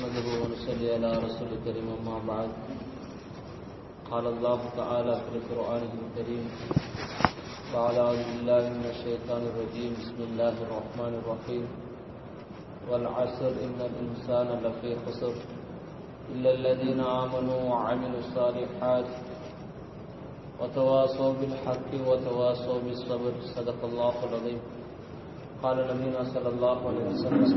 نحمده ونصلي على رسول الكريم أما بعد قال الله تعالى في القرآن الكريم بعد أعوذ بالله من الشيطان الرجيم بسم الله الرحمن الرحيم والعصر إن الإنسان لفي خسر إلا الذين آمنوا وعملوا الصالحات وتواصوا بالحق وتواصوا بالصبر صدق الله العظيم قال نبينا صلى الله عليه وسلم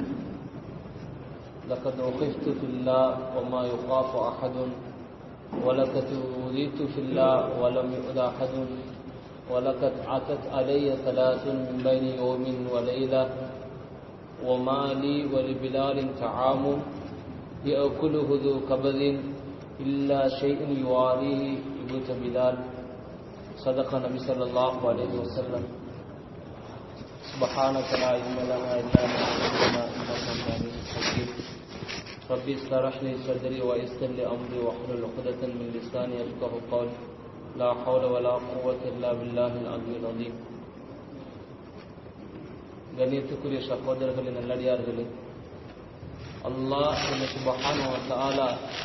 لقد وقفت في الله وما يخاف أحد ولقد أوذيت في الله ولم يؤذ أحد ولقد عتت علي ثلاث من بين يوم وليلة وما لي ولبلال طعام يأكله ذو كبد إلا شيء يواريه ابنة بلال صدق النبي صلى الله عليه وسلم سبحانك لا علم لنا إلا ما علمتنا إنك أنت العليم الحكيم ربي اشرح لي صدري ويسر لي أمري واحلل عقدة من لساني يفقه قولي لا حول ولا قوة إلا بالله العلي العظيم கண்ணியத்துக்குரிய சகோதரர்களின் நல்லடியார்களே அல்லாஹ் சுபஹானு தஆலா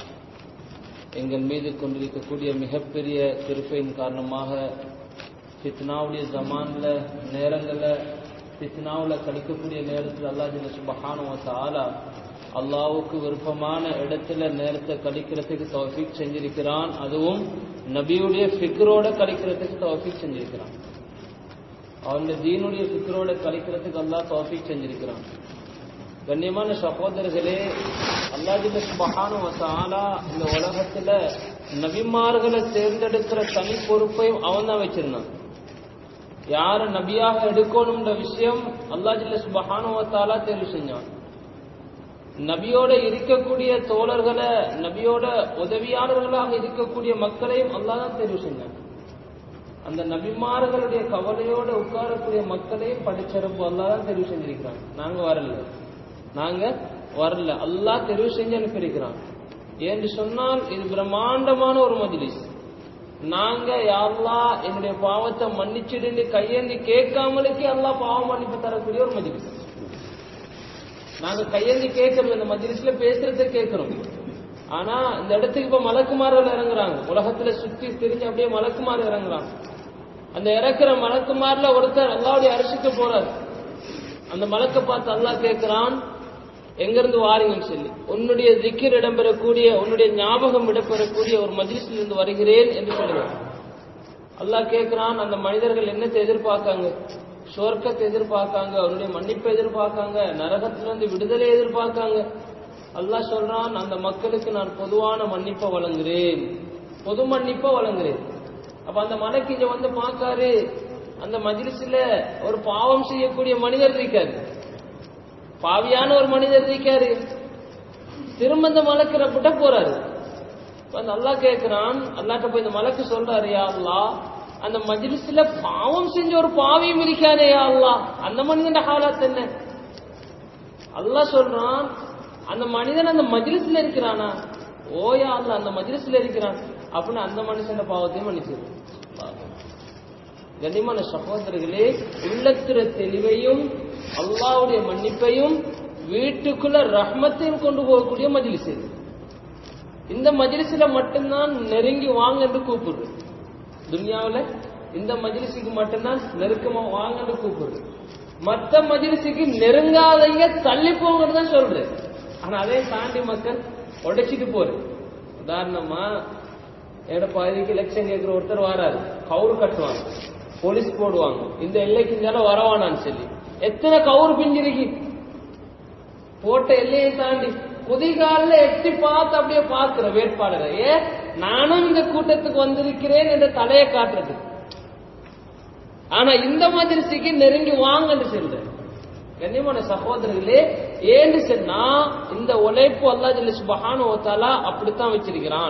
எங்கள் மீது கொண்டிருக்கக்கூடிய மிகப்பெரிய கிருப்பையின் காரணமாக ஃபித்னாவுடைய ஜமான்ல நேரங்களில் ஃபித்னாவில் கழிக்கக்கூடிய நேரத்தில் அல்லாஹ் ஜில்ல சுபஹானு தஆலா அல்லாவுக்கு விருப்பமான இடத்துல நேரத்தை கழிக்கிறதுக்கு தௌஃபீக் செஞ்சிருக்கிறான் அதுவும் நபியுடைய ஃபிக்ரோட கழிக்கிறதுக்கு தௌஃபீக் செஞ்சிருக்கிறான் அவனுடைய தீனுடைய ஃபிக்ரோட கழிக்கிறதுக்கு அல்லாஹ் தௌஃபீக் செஞ்சிருக்கிறான் கண்ணியமான சகோதரர்களே அல்லாஹில சுபஹானு வசாலா இந்த உலகத்துல நபிமார்களை தேர்ந்தெடுக்கிற தனி பொறுப்பையும் அவன் தான் வச்சிருந்தான் யார நபியாக எடுக்கணும்ன்ற விஷயம் அல்லாஹில சுபஹானு வத்தாலா தேர்வு செஞ்சான் நபியோட இருக்கக்கூடிய தோழர்களை நபியோட உதவியாளர்களாக இருக்கக்கூடிய மக்களையும் அல்லாஹ் தான் தெரிவு செஞ்சான் அந்த நபிமார்களுடைய கவலையோட உட்காரக்கூடிய மக்களையும் படிச்சிறப்பு அல்லாஹ் தான் தெரிவு செஞ்சிருக்கிறான் நாங்க வரல நாங்க வரல அல்லாஹ் தெரிவு செஞ்சு அனுப்பியிருக்கிறான் என்று சொன்னால் இது பிரம்மாண்டமான ஒரு மஜ்லிஸ் நாங்க யாழ்லா என்னுடைய பாவத்தை மன்னிச்சிடுன்னு கையேந்தி கேட்காமலுக்கே அல்லாஹ் பாவம் மன்னிப்பு தரக்கூடிய ஒரு மஜ்லிஸ் நாங்க கையேந்தி கேட்கறோம் இந்த மஜ்லிஸ்ல பேசுறத கேட்கிறோம் ஆனா இந்த இடத்துக்கு இப்ப மலக்குமார்கள் இறங்குறாங்க உலகத்துல சுத்தி திரிஞ்சு அப்படியே மலக்குமார் இறங்குறாங்க அந்த இறக்குற மலக்குமார்ல ஒருத்தர் அல்லாவுடைய அரிசிக்கு போறாரு அந்த மலக்க பார்த்து அல்லாஹ் கேட்கிறான் எங்கிருந்து வாரீங்கன்னு சொல்லி உன்னுடைய திக்கிர் இடம்பெறக்கூடிய உன்னுடைய ஞாபகம் இடம்பெறக்கூடிய ஒரு மஜ்லிஸ்ல இருந்து வருகிறேன் என்று சொல்லுவான் அல்லாஹ் கேட்கிறான் அந்த மனிதர்கள் என்னத்தை எதிர்பார்க்காங்க சொர்க்கத்தை எதிர்பார்க்காங்க அவருடைய மன்னிப்பை எதிர்பார்க்காங்க நரகத்திலிருந்து விடுதலை எதிர்பார்க்காங்க அல்லாஹ் சொல்றான் அந்த மக்களுக்கு நான் பொதுவான மன்னிப்பை வழங்குறேன் பொது மன்னிப்பை வழங்குறேன் அப்ப அந்த மலைக்கு இங்க வந்து பார்க்காரு அந்த மஜ்லிஸ்ல ஒரு பாவம் செய்யக்கூடிய மனிதர் இருக்காரு பாவியான ஒரு மனிதர் இருக்காரு திரும்ப இந்த மலைக்கு ரப்பிட்ட போறாரு அந்த அல்லாஹ் கேட்கிறான் அல்லாட்ட போய் இந்த மலைக்கு சொல்றாரு யா அல்லாஹ் அந்த மஜ்லிஸ்ல பாவம் செஞ்ச ஒரு பாவியும் இருக்கானே யா அல்லாஹ் அந்த மனிதன் ஹாலாத் என்ன அல்லாஹ் சொல்றான் அந்த மனிதன் அந்த மஜ்லிஸ்ல இருக்கிறானா ஓயா அல்ல அந்த மஜ்லிஸ்ல இருக்கிறான் அப்படின்னு அந்த மனுஷன் பாவத்தையும் மன்னிச்சிரு கண்ணியமான சகோதரர்களே உள்ளத்திர தெளிவையும் அல்லாவுடைய மன்னிப்பையும் வீட்டுக்குள்ள ரஹ்மத்தையும் கொண்டு போகக்கூடிய மஜ்லிஸ் இது இந்த மஜ்லிஸ்ல மட்டும்தான் நெருங்கி வாங்க என்று கூப்பிடுறது துனியாவில் இந்த மஜ்லிஸுக்கு மட்டும்தான் நெருக்கமா வாங்க என்று கூப்பிடுறது மத்த மஜ்லிஸுக்கு நெருங்காதீங்க தள்ளி போங்கன்னு தான் சொல்றேன் ஆனா அதே தாண்டி மக்கள் உடைச்சிட்டு போறது உதாரணமா என்னோட பகுதிக்கு எலெக்ஷன் கேட்கிற ஒருத்தர் வராரு கவுரு கட்டுவாங்க போலீஸ் போடுவாங்க இந்த எல்லைக்கு இருந்தாலும் வரவானான்னு சொல்லி எத்தனை கவுரு பிஞ்சிருக்கு போட்ட எல்லையை தாண்டி குதிகால எட்டி பார்த்து அப்படியே பார்க்கிற வேட்பாளரை ஏ நானும் இந்த கூட்டத்துக்கு வந்திருக்கிறேன் என்ற தலையை காட்டுறது ஆனா இந்த மஜிலிசிக்கு நெருங்கி வாங்கன்னு சொல்றேன் கண்ணியமான சகோதரர்களே ஏன்னு சொன்னா இந்த உழைப்பு அல்லா ஜல்ல சுபஹானு ஓத்தாலா அப்படித்தான் வச்சிருக்கிறான்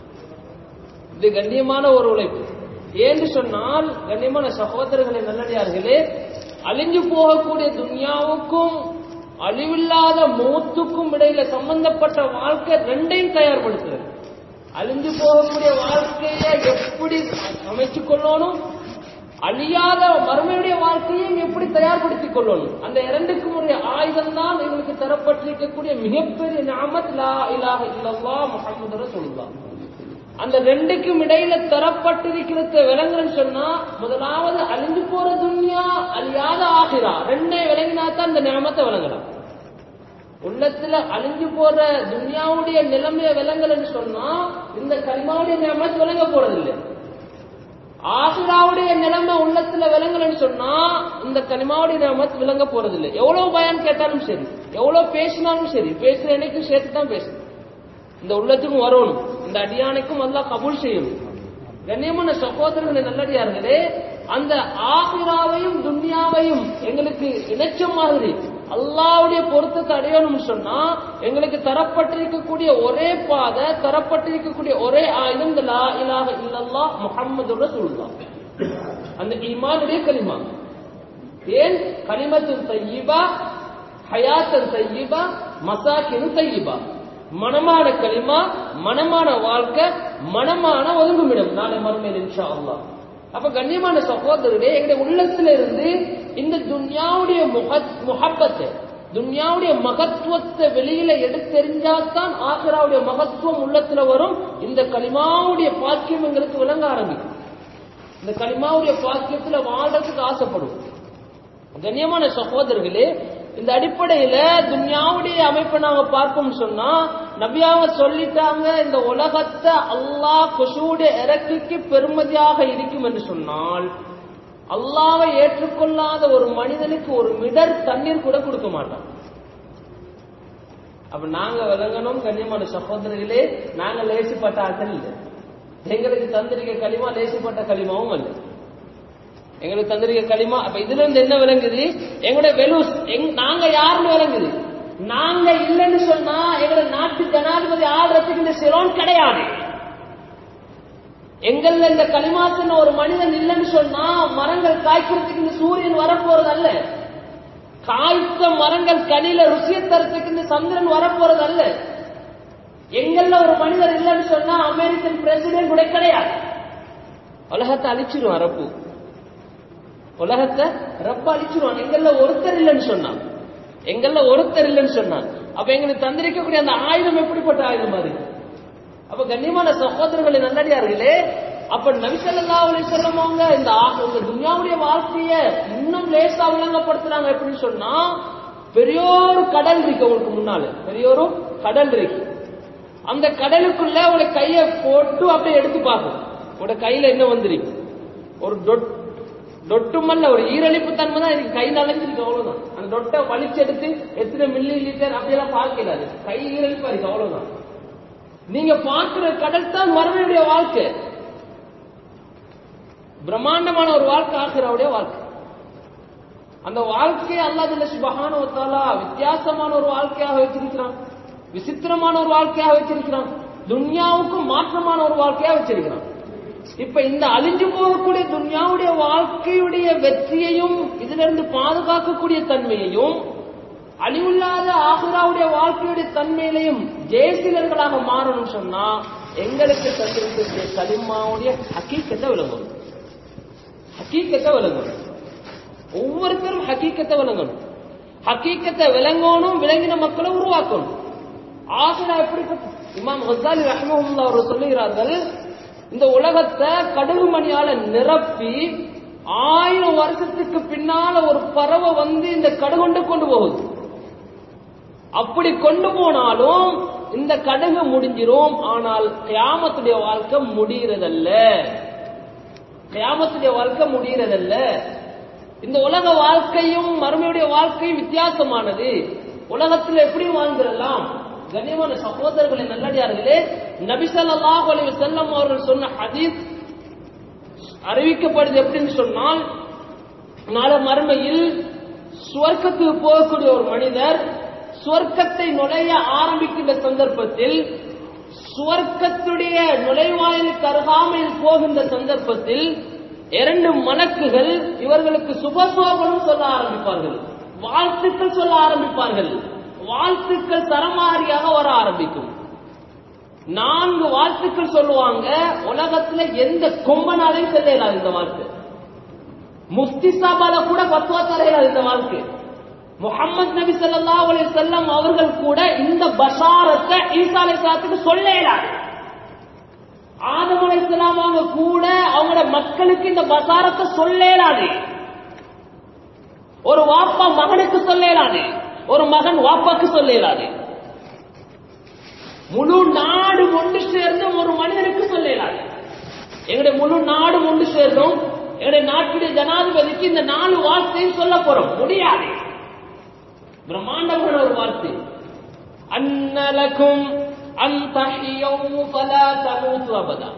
இது கண்ணியமான ஒரு உழைப்பு ஏன்னு சொன்னால் கண்ணியமான சகோதரர்களை நல்லடியார்களே அழிஞ்சு போகக்கூடிய துன்யாவுக்கும் அழிவில்லாத மூத்துக்கும் இடையில சம்பந்தப்பட்ட வாழ்க்கை ரெண்டையும் தயார்படுத்துறது அழிஞ்சு போகக்கூடிய வாழ்க்கையை எப்படி அமைச்சு கொள்ளணும் அழியாத மறுமையுடைய வாழ்க்கையும் எப்படி தயார்படுத்திக் கொள்ளணும் அந்த இரண்டுக்கும் உரிய ஆயுதம் தான் எங்களுக்கு தரப்பட்டிருக்கக்கூடிய மிகப்பெரிய நாமத் லா இலாஹ இல்லல்லாஹ் முஹம்மது ரசூலுல்லாஹ் அந்த ரெண்டுக்கும் இடையில தரப்பட்டிருக்கிறத விளங்குறன்னு சொன்னா முதலாவது அழிஞ்சு போற துன்யா அழியாத ஆகிறா ரெண்டே விளங்கினா தான் அந்த நியமத்தை விளங்கலாம் உள்ளத்துல அழிஞ்சு போற துன்யாவுடைய நிலைமைய விளங்கலன்னு சொன்னா இந்த கலிமாவுடைய நியமத்து விளங்க போறதில்லை ஆசிராவுடைய நிலைமை உள்ளத்துல விளங்கலன்னு சொன்னா இந்த கலிமாவுடைய நியமத்து விளங்க போறதில்லை எவ்வளவு பயம் கேட்டாலும் சரி எவ்வளவு பேசினாலும் சரி பேசுற என்னைக்கும் சேர்த்து தான் பேசணும் இந்த உள்ளத்துக்கும் வரணும் இந்த அடியானுக்கும் அல்லாஹ் கபூல் செய்யணும் கண்ணியமான சகோதரர்களை நல்லடியார்களே அந்த ஆசிராவையும் துன்யாவையும் எங்களுக்கு இணைச்ச மாதிரி அல்லாவுடைய பொருத்தத்தை அடையணும்னு சொன்னா எங்களுக்கு தரப்பட்டிருக்கக்கூடிய ஒரே பாதை தரப்பட்டிருக்கக்கூடிய ஒரே ஆயுதம் இந்த லா இலாஹ இல்லல்லாஹ் முஹம்மது ரசூலுல்லாஹ் அந்த ஈமானுடைய கலிமா ஏன் கலிமத்து தையிபா ஹயாத்தன் தையிபா மசாக்கினு தையிபா மனமான களிமா மனமான வாழ்க்கை மனமான ஒதுங்குமிடம் நாளை மறுமையில் இன்ஷா அல்லாஹ் அப்ப கண்ணியமான சகோதரரே எங்களுடைய உள்ளத்துல இருந்து இந்த துன்யாவுடைய முகப்பத்தை துன்யாவுடைய மகத்துவத்தை வெளியில எடுத்தெறிஞ்சாதான் ஆசிராவுடைய மகத்துவம் உள்ளத்துல வரும் இந்த களிமாவுடைய பாக்கியம் எங்களுக்கு விளங்க ஆரம்பிக்கும் இந்த களிமாவுடைய பாக்கியத்துல வாழ்றதுக்கு ஆசைப்படும் கண்ணியமான சகோதரர்களே இந்த அடிப்படையில துன்யாவுடைய அமைப்பை நாங்க பார்ப்போம் சொன்னா நபியாவ சொல்லிட்டாங்க இந்த உலகத்தை அல்லாஹ் கொசுடைய இறக்கிக்கு பெருமதியாக இருக்கும் என்று சொன்னால் அல்லாவை ஏற்றுக்கொள்ளாத ஒரு மனிதனுக்கு ஒரு மிடர் தண்ணீர் கூட கொடுக்க மாட்டான் அப்ப நாங்க விளங்கணும் கண்ணியமான சகோதரர்களே நாங்க லேசிப்பட்ட ஆட்கள் இல்லை எங்களுக்கு தந்திரிக்க களிமா லேசிப்பட்ட களிமாவும் அல்ல எங்களுக்கு தந்திரிக்க களிமா அப்ப இதுல இருந்து என்ன விளங்குது எங்களுடைய வெலூஸ் நாங்க யாருன்னு விளங்குது நாங்க இல்லைன்னு சொன்னா எங்களோட நாட்டு ஜனாதிபதி ஆள்றதுக்கு இந்த சிலோன் கிடையாது எங்கள்ல இந்த களிமாத்தின ஒரு மனிதன் இல்லைன்னு சொன்னா மரங்கள் காய்க்கிறதுக்கு இந்த சூரியன் வரப்போறது அல்ல காய்த்த மரங்கள் கனியில ருசிய தரத்துக்கு இந்த சந்திரன் வரப்போறது அல்ல எங்கள்ல ஒரு மனிதர் இல்லைன்னு சொன்னா அமெரிக்கன் பிரசிடென்ட் கூட கிடையாது உலகத்தை அழிச்சிடும் அரப்பு உலகத்தை ரப்ப அழிச்சிருவான் எங்கள்ல ஒருத்தர் இல்லைன்னு சொன்னான் எங்கள்ல ஒருத்தர் இல்லைன்னு சொன்னான் அப்ப எங்களுக்கு தந்திரிக்கக்கூடிய அந்த ஆயுதம் எப்படிப்பட்ட ஆயுதமா இருக்கு அப்ப கண்ணியமான சகோதரர்களை நல்லடியார்களே அப்ப நபிசல்லா அலி சொல்லவங்க இந்த இந்த துன்யாவுடைய வாழ்க்கைய இன்னும் லேசா விளங்கப்படுத்துறாங்க எப்படின்னு சொன்னா பெரியோரு கடல் இருக்கு உங்களுக்கு முன்னால பெரியோரு கடல் இருக்கு அந்த கடலுக்குள்ள ஒரு கைய போட்டு அப்படியே எடுத்து பார்க்கும் உங்களோட கையில என்ன வந்துருக்கு ஒரு டொட் டொட்டுமல்ல ஒரு ஈரழிப்பு தன்மை தான் எனக்கு கை நலஞ்சிருக்கு அவ்வளவுதான் அந்த டொட்டை வலிச்செடுத்து எத்தனை மில்லி லிட்டர் அப்படியெல்லாம் பார்க்கலாது கை ஈரழிப்பா இருக்கு அவ்வளவுதான் நீங்க பார்க்கிற கடல் தான் மறுமையுடைய வாழ்க்கை பிரம்மாண்டமான ஒரு வாழ்க்கை ஆகிறாவுடைய வாழ்க்கை அந்த வாழ்க்கையை அல்லாதுல்ல சுபகானவத்தாலா வித்தியாசமான ஒரு வாழ்க்கையாக வச்சிருக்கிறான் விசித்திரமான ஒரு வாழ்க்கையாக வச்சிருக்கிறான் துன்யாவுக்கும் மாற்றமான ஒரு வாழ்க்கையாக வச்சிருக்கிறான் இப்ப இந்த அழிஞ்சு போகக்கூடிய துன்யாவுடைய வாழ்க்கையுடைய வெற்றியையும் இதுல இருந்து பாதுகாக்கக்கூடிய தன்மையையும் அழிவில்லாத ஆகுராவுடைய வாழ்க்கையுடைய தன்மையிலையும் ஜெயசீலர்களாக மாறணும் சொன்னா எங்களுக்கு தந்திருக்கக்கூடிய கலிமாவுடைய ஹக்கீக்கத்தை விளங்கணும் ஹக்கீக்கத்தை விளங்கணும் ஒவ்வொருத்தரும் ஹக்கீக்கத்தை விளங்கணும் ஹக்கீக்கத்தை விளங்கணும் விளங்கின மக்களை உருவாக்கணும் ஆசிரா எப்படிப்பட்ட இமாம் ஹசாலி ரஹ்மஹுல்லா அவர் சொல்லுகிறார்கள் இந்த உலகத்தை கடுகு மணியால நிரப்பி ஆயிரம் வருஷத்துக்கு பின்னால ஒரு பறவை வந்து இந்த கடுகுண்டு கொண்டு போகுது அப்படி கொண்டு போனாலும் இந்த கடுகு முடிஞ்சிரும் ஆனால் கியாமத்துடைய வாழ்க்கை முடிகிறதல்ல கியாமத்துடைய வாழ்க்கை முடிகிறதல்ல இந்த உலக வாழ்க்கையும் மறுமையுடைய வாழ்க்கையும் வித்தியாசமானது உலகத்தில் எப்படி வாழ்ந்துடலாம் கண்ணியமான சகோதரர்களை நல்லடியார்களே நபிசல்லாஹ் அலைஹி செல்லம் அவர்கள் சொன்ன ஹதீஸ் அறிவிக்கப்படுது எப்படின்னு சொன்னால் நாளை மறுமையில் சுவர்க்கத்துக்கு போகக்கூடிய ஒரு மனிதர் சுவர்க்கத்தை நுழைய ஆரம்பிக்கின்ற சந்தர்ப்பத்தில் சுவர்க்கத்துடைய நுழைவாயிலுக்கு அருகாமையில் போகின்ற சந்தர்ப்பத்தில் இரண்டு மலக்குகள் இவர்களுக்கு சுபசோபனம் சொல்ல ஆரம்பிப்பார்கள் வாழ்த்துக்கள் சொல்ல ஆரம்பிப்பார்கள் வாழ்த்துக்கள் சரமாரியாக வர ஆரம்பிக்கும் நான்கு வாழ்த்துக்கள் சொல்லுவாங்க உலகத்துல எந்த கொம்பனாலையும் செல்லலாம் இந்த வாழ்த்து முஃப்தி சாபால கூட பத்துவா தரையில இந்த வாழ்க்கை முகமது நபி ஸல்லல்லாஹு அலைஹி வஸல்லம் அவர்கள் கூட இந்த பஷாரத்தை ஈசா அலைஹிஸ்ஸலாத்துக்கு சொல்ல இயலாது ஆதம் அலைஹிஸ்ஸலாம் அவங்க கூட அவங்களோட மக்களுக்கு இந்த பஷாரத்தை சொல்ல இயலாது ஒரு வாப்பா மகனுக்கு சொல்ல இயலாது ஒரு மகன் வாப்பாக்கு சொல்ல இயலாது முழு நாடு ஒன்று சேர்ந்து ஒரு மனிதனுக்கு சொல்ல இயலாது எங்களுடைய முழு நாடு ஒன்று சேர்ந்தும் எங்களுடைய நாட்டுடைய ஜனாதிபதிக்கு இந்த நாலு வார்த்தையும் சொல்ல போறோம் முடியாது பிரம்மாண்டமான ஒரு வார்த்தை அன்னலக்கும் அந்தஹியௌ ஃபலா தமூது அபதா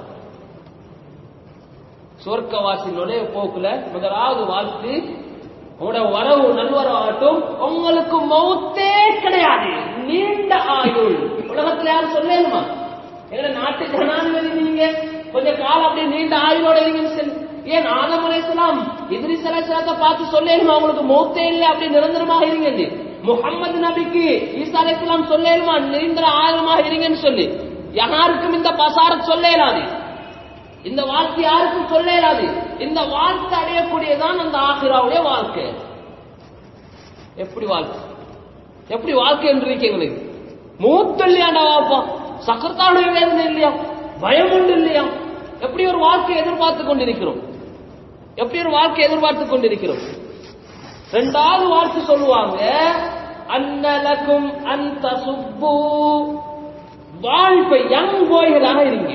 சொர்க்கவாசி நுழைய போக்குல முதலாவது வாழ்த்து உங்களோட வரவு நல்வரவாகட்டும் உங்களுக்கு மௌத்தே கிடையாது நீண்ட ஆயுள் உலகத்துல யாரும் சொல்லலுமா எங்க நாட்டு ஜனாதிபதி நீங்க கொஞ்ச காலம் அப்படியே நீண்ட ஆயுளோட இருங்கன்னு சொல்லி ஏன் ஆதம் அலைஹிஸ்ஸலாம் இத்ரிஸ் அலைஹிஸ்ஸலாத்தை பார்த்து சொல்லலுமா உங்களுக்கு மௌத்தே இல்லை அப்படி நிரந்தரமாக இருங்க முகமது நபிக்கு ஈசா அலைஹிஸ்ஸலாம் சொல்லலுமா நீண்ட ஆயுளமாக இருங்கன்னு சொல்லி யாருக்கும் இந்த பசாரத் சொல்ல இயலாது இந்த வாழ்க்கை யாருக்கும் சொல்ல இயலாது இந்த வாழ்க்கை அடையக்கூடியதான் அந்த ஆகிராவுடைய வாழ்க்கை எப்படி வாழ்க்கை எப்படி வாழ்க்கை என்று இருக்கு எங்களுக்கு மூத்த இல்லையாண்டா வாப்பா சக்கரத்தாவுடைய வேதனை இல்லையா பயம் உண்டு இல்லையா எப்படி ஒரு வாழ்க்கை எதிர்பார்த்து கொண்டிருக்கிறோம் எப்படி ஒரு வாழ்க்கை எதிர்பார்த்து கொண்டிருக்கிறோம் ரெண்டாவது வார்த்தை சொல்லுவாங்க அன்னலக்கும் அந்த சுப்பு வாழ்க்கை யங் போய்களாக இருங்க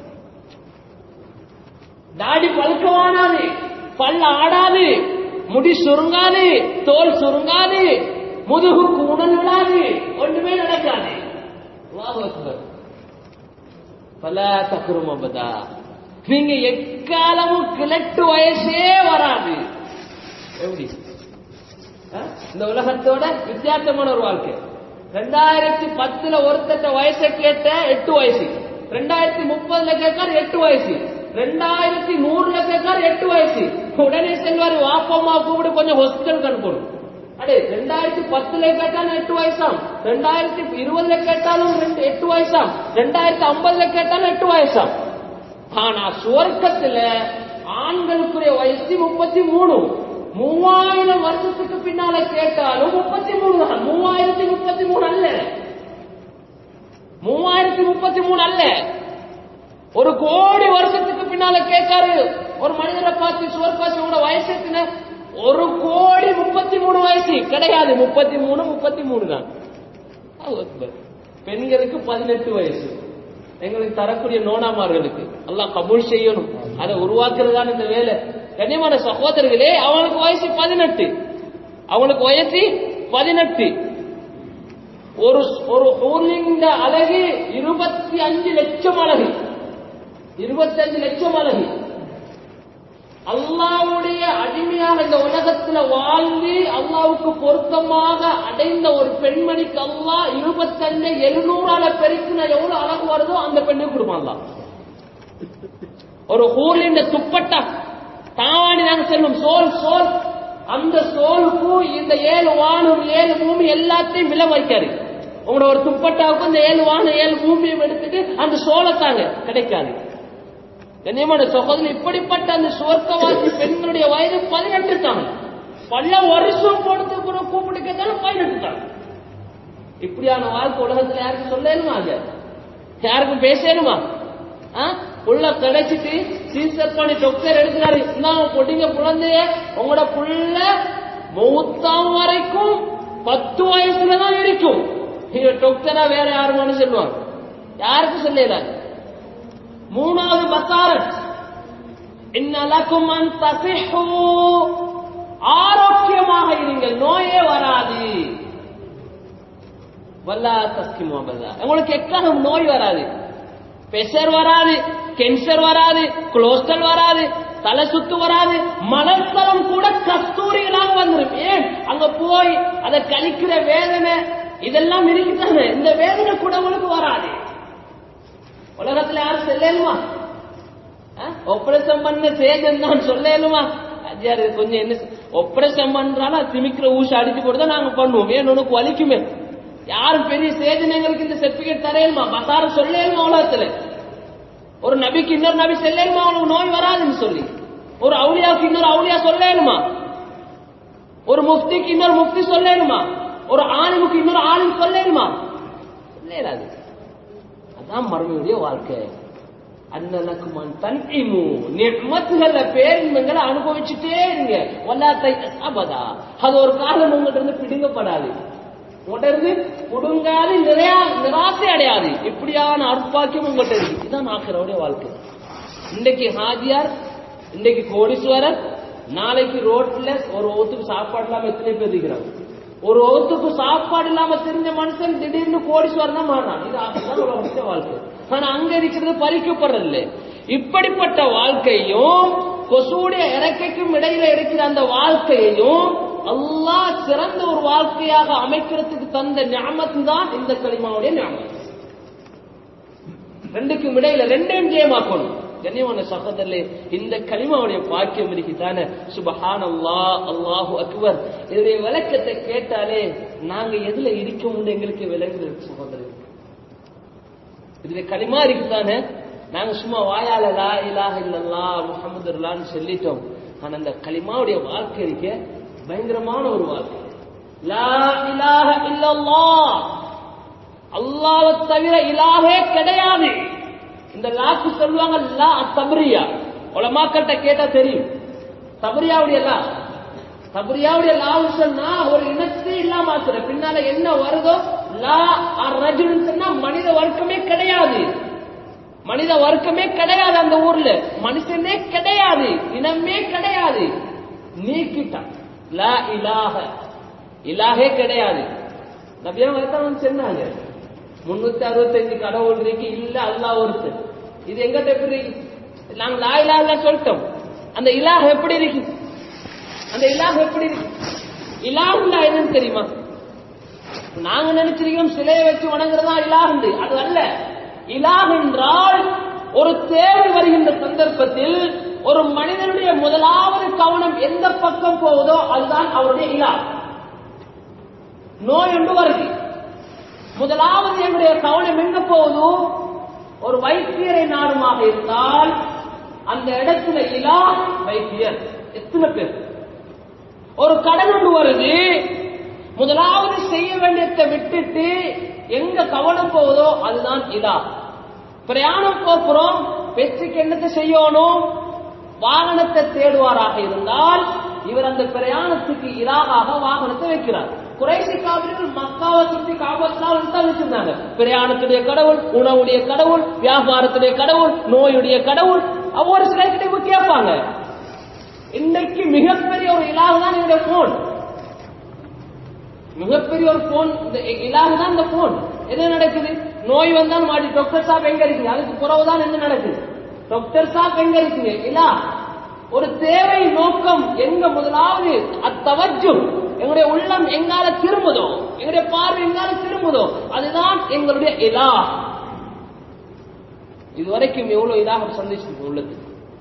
தாடி பழுக்கவானாது பல்ல ஆடாது முடி சுருங்காது தோல் சுருங்காது முதுகு கூணல் விழாது ஒண்ணுமே நடக்காது அல்லாஹு அக்பர் பல தக்குரும் அப்பதா நீங்க எக்காலமும் கிழட்டு வயசே வராது எப்படி ஆ? இந்த உலகத்தோட வித்தியாசமான ஒரு வாழ்க்கை ரெண்டாயிரத்தி பத்துல ஒருத்தட்ட வயசை கேட்ட எட்டு வயசு ரெண்டாயிரத்தி முப்பதுல கேட்கார் எட்டு வயசு ரெண்டாயிரத்தி நூறுல கேட்கார் எட்டு வயசு உடனே செல்வாரு வாப்பம்மா கூப்பிட்டு கொஞ்சம் ஹாஸ்பிட்டல் அனுப்பணும் அடே ரெண்டாயிரத்தி பத்துல கேட்டாலும் எட்டு வயசாம் ரெண்டாயிரத்தி இருபதுல கேட்டாலும் ரெண்டு எட்டு வயசாம் ரெண்டாயிரத்தி ஐம்பதுல கேட்டாலும் எட்டு வயசாம் ஆனா சுவர்க்கத்துல ஆண்களுக்குரிய வயசு முப்பத்தி மூணு மூவாயிரம் வருஷத்துக்கு பின்னால கேட்டாலும் முப்பத்தி மூணு தான் மூவாயிரத்தி முப்பத்தி மூணு அல்ல மூவாயிரத்தி முப்பத்தி மூணு அல்ல ஒரு கோடி வருஷத்துக்கு பின்னால கேட்காரு ஒரு மனிதரை பார்த்து சுவர்காசியோட வயசு எத்தனை ஒரு கோடி முப்பத்தி மூணு வயசு கிடையாது முப்பத்தி மூணு முப்பத்தி மூணு தான் அல்லாஹ் அக்பர். பெண்களுக்கு பதினெட்டு வயசு எங்களுக்கு தரக்கூடிய நோனாமார்களுக்கு அல்லாஹ் கபூல் செய்யணும் அதை உருவாக்குறதுதான் இந்த வேலை கண்ணியமான சகோதரர்களே அவனுக்கு வயசு பதினெட்டு அவனுக்கு வயசு பதினெட்டு ஒரு ஒரு ஊர்லிங்க அழகு இருபத்தி அஞ்சு லட்சம் அழகு இருபத்தஞ்சு லட்சம் அழகு அல்லாவுடைய அடிமையாக இந்த உலகத்துல வாழ்ந்து அல்லாவுக்கு பொருத்தமாக அடைந்த ஒரு பெண்மணிக்கு அல்லாஹ் இருபத்தஞ்சு எழுநூறால பெருக்கின எவ்வளவு அழகு வருதோ அந்த பெண்ணுக்கு கொடுப்பான் அல்லாஹ். ஒரு ஊர்லிண்ட துப்பட்டா தாவாணி நாங்க செல்லும் சோல் சோல் அந்த சோலுக்கும் இந்த ஏழு வானம் ஏழு பூமி எல்லாத்தையும் விலை வைக்காரு உங்களோட ஒரு துப்பட்டாவுக்கும் இந்த ஏழு வானம் ஏழு பூமியும் எடுத்துட்டு அந்த சோலை தாங்க கிடைக்காது கண்ணியமான சகோதரன் இப்படிப்பட்ட அந்த சுவர்க்கவாசி பெண்களுடைய வயது பதினெட்டு தான் பல வருஷம் கொடுத்து கூட கூப்பிட்டு கேட்டாலும் பதினெட்டு தான் இப்படியான வாழ்க்கை உலகத்துல யாருக்கும் சொல்லணுமா அது யாருக்கும் பேசணுமா ஆ? புள்ள கிடைச்சிட்டு சீசர் பண்ணி டாக்டர் எடுக்கிறாரு இந்தாங்க பொடிங்க குழந்தைய உங்களோட புள்ள மூத்தாம் வரைக்கும் பத்து வயசுல தான் இருக்கும் நீங்க டாக்டரா வேற யாருமானு சொல்லுவாங்க யாருக்கும் சொல்லல மூணாவது பசாரத் இன்னலக்கும் அன் தசிஹு ஆரோக்கியமாக இருங்கள் நோயே வராது வல்லா தஸ்கிமு அபதா உங்களுக்கு எக்காலம் நோய் வராது பிரஷர் வராது கேன்சர் வராது கொலஸ்ட்ரால் வராது தலை சுத்து வராது மலத்தலம் கூட கஸ்தூரிகளாக வந்துடும் ஏன் அங்க போய் அதை கழிக்கிற வேதனை இதெல்லாம் இருக்குதானே இந்த வேதனை கூட உங்களுக்கு வராது உலகத்துல யாரும் செல்லலுமா ஆபரேஷன் பண்ண சேதம் தான் சொல்லலுமா அஜயாரு கொஞ்சம் என்ன ஆபரேஷன் பண்றாலும் திமிக்கிற ஊசி அடிச்சு போட்டு தான் நாங்க பண்ணுவோம் ஏன் உனக்கு வலிக்குமே யாரும் பெரிய சேதனைகளுக்கு இந்த சர்டிபிகேட் தரையலுமா பசார சொல்லலுமா உலகத்துல ஒரு நபிக்கு இன்னொரு நபி செல்லலுமா அவனுக்கு நோய் வராதுன்னு சொல்லி ஒரு அவுளியாவுக்கு இன்னொரு அவுளியா சொல்லணுமா ஒரு முஃப்திக்கு இன்னொரு முஃப்தி சொல்லணுமா ஒரு ஆலிமுக்கு இன்னொரு ஆலிம் சொல்லணுமா சொல்லலாது அதான் மறுமையுடைய வாழ்க்கை அன்னலக்குமான் தன்இமு நிஅமத்துகள பேரின்பங்களை அனுபவிச்சுட்டே இருங்க வல்லாத்தை அபதா அது ஒரு காலம் உங்கள்ட்ட இருந்து பிடுங்கப்படாது உங்கள்ட்ட இருந்து புடுங்காது நிறைய நிராசை அடையாது இப்படியான அற்பாக்கியம் உங்கள்ட்ட இருக்கு இதுதான் ஆக்கிறவுடைய வாழ்க்கை இன்னைக்கு ஹாஜியார் இன்னைக்கு கோடீஸ்வரர் நாளைக்கு ரோட்ல ஒரு ஓத்துக்கு சாப்பாடு இல்லாம எத்தனை பேர் இருக்கிறாங்க ஒரு ஓத்துக்கு சாப்பாடு இல்லாம தெரிஞ்ச மனுஷன் திடீர்னு கோடீஸ்வரனா மாறான் இது அதுதான் ஒரு அவசிய வாழ்க்கை ஆனா அங்க இருக்கிறது பறிக்கப்படுறதில்ல இப்படிப்பட்ட வாழ்க்கையும் கொசுடைய இறக்கைக்கும் இடையில இருக்கிற அந்த வாழ்க்கையையும் அல்லாஹ் சிறந்த ஒரு வாழ்க்கையாக அமைக்கிறதுக்கு தந்த ஞாபகம் தான் இந்த களிமாவுடைய ஞாபகம் ரெண்டுக்கும் இடையில ரெண்டையும் ஜெயமாக்கணும் கண்ணியமான சகோதரர்களே இந்த கலிமாவுடைய பாக்கியம் இருக்குதானே சுபஹான் அல்லாஹ் அல்லாஹு அக்பர் இதனுடைய விளக்கத்தை கேட்டாலே நாங்க எதுல இருக்கோம்னு எங்களுக்கு விளங்குது சகோதரர் இதுல களிமா இருக்குதானே நாங்க சும்மா வாயால லா இலாஹ இல்லல்லா முஹம்மதுல்லான்னு சொல்லிட்டோம் ஆனா அந்த களிமாவுடைய வாழ்க்கை இருக்க பயங்கரமான ஒரு வாழ்க்கை லா இலாஹ இல்லல்லாஹ் அல்லாஹ்வை தவிர இலாஹே கிடையாது இந்த லாக்கு சொல்லுவாங்க லா தபரியா உலமாக்கள்கிட்ட கேட்டா தெரியும் தபரியாவுடைய லா தபரியாவுடைய லாவு சொன்னா ஒரு இனத்தை இல்லாம ஆக்குற பின்னால என்ன வருதோ லா ரஜுன்னு சொன்னா மனித வர்க்கமே கிடையாது மனித வர்க்கமே கிடையாது அந்த ஊர்ல மனுஷனே கிடையாது இனமே கிடையாது நீக்கிட்டான் லா இலாஹ இலாஹே கிடையாது நபியா சொன்னாங்க முன்னூத்தி அறுபத்தஞ்சு கடவுள் இருக்கு இல்ல அல்லாஹ் ஒருத்தர் இது எங்கிட்ட எப்படி இருக்கு நாங்க லா இலாஹ சொல்லிட்டோம் அந்த இலாஹ் எப்படி இருக்கு அந்த இலாஹ் எப்படி இருக்கு இலாஹுல்லா என்னன்னு தெரியுமா நாங்க நினைச்சிருக்கோம் சிலையை வச்சு வணங்குறதா இலாஹுண்டு அது அல்ல இலாஹ் என்றால் ஒரு தேவை வருகின்ற சந்தர்ப்பத்தில் ஒரு மனிதனுடைய முதலாவது கவனம் எந்த பக்கம் போகுதோ அதுதான் அவருடைய இலா நோய் ஒன்று வருது முதலாவது என்னுடைய கவனம் எங்க போகுது ஒரு வைத்தியரை நாடுமாக இருந்தால் அந்த இடத்துல இலா வைத்தியர் எத்தனை பேர் ஒரு கடன் ஒன்று வருது முதலாவது செய்ய வேண்டியதை விட்டுட்டு எங்க கவனம் போகுதோ அதுதான் இலா பிரயாணம் போகிறோம் வெற்றிக்கு என்னத்தை செய்யணும் வாகனத்தை தேடுவாராக இருந்தால் இவர் அந்த பிரயாணத்துக்கு இலாகாக வாகனத்தை வைக்கிறார் குறைசி காவிரிகள் மக்காவை சுற்றி காபத்தான் தான் வச்சிருந்தாங்க பிரயாணத்துடைய கடவுள் உணவுடைய கடவுள் வியாபாரத்துடைய கடவுள் நோயுடைய கடவுள் ஒவ்வொரு சிலைக்கிட்ட கேட்பாங்க இன்னைக்கு மிகப்பெரிய ஒரு இலாக தான் என்னுடைய போன் மிகப்பெரிய ஒரு போன் இந்த இலாக தான் இந்த போன் என்ன நடக்குது நோய் வந்தால் மாடி டாக்டர் சாப் எங்க இருக்குது அதுக்கு புறவுதான் என்ன நடக்குது டாக்டர் சாப் எங்க இருக்குது இல்லா ஒரு தேவை நோக்கம் எங்க முதலாவது அத்தவஜும் எங்களுடைய உள்ளம் எங்கால திரும்புதோ எங்களுடைய பார்வை எங்கால திரும்புதோ அதுதான் எங்களுடைய இலா இதுவரைக்கும் எவ்வளவு இதாக சந்திச்சு உள்ளது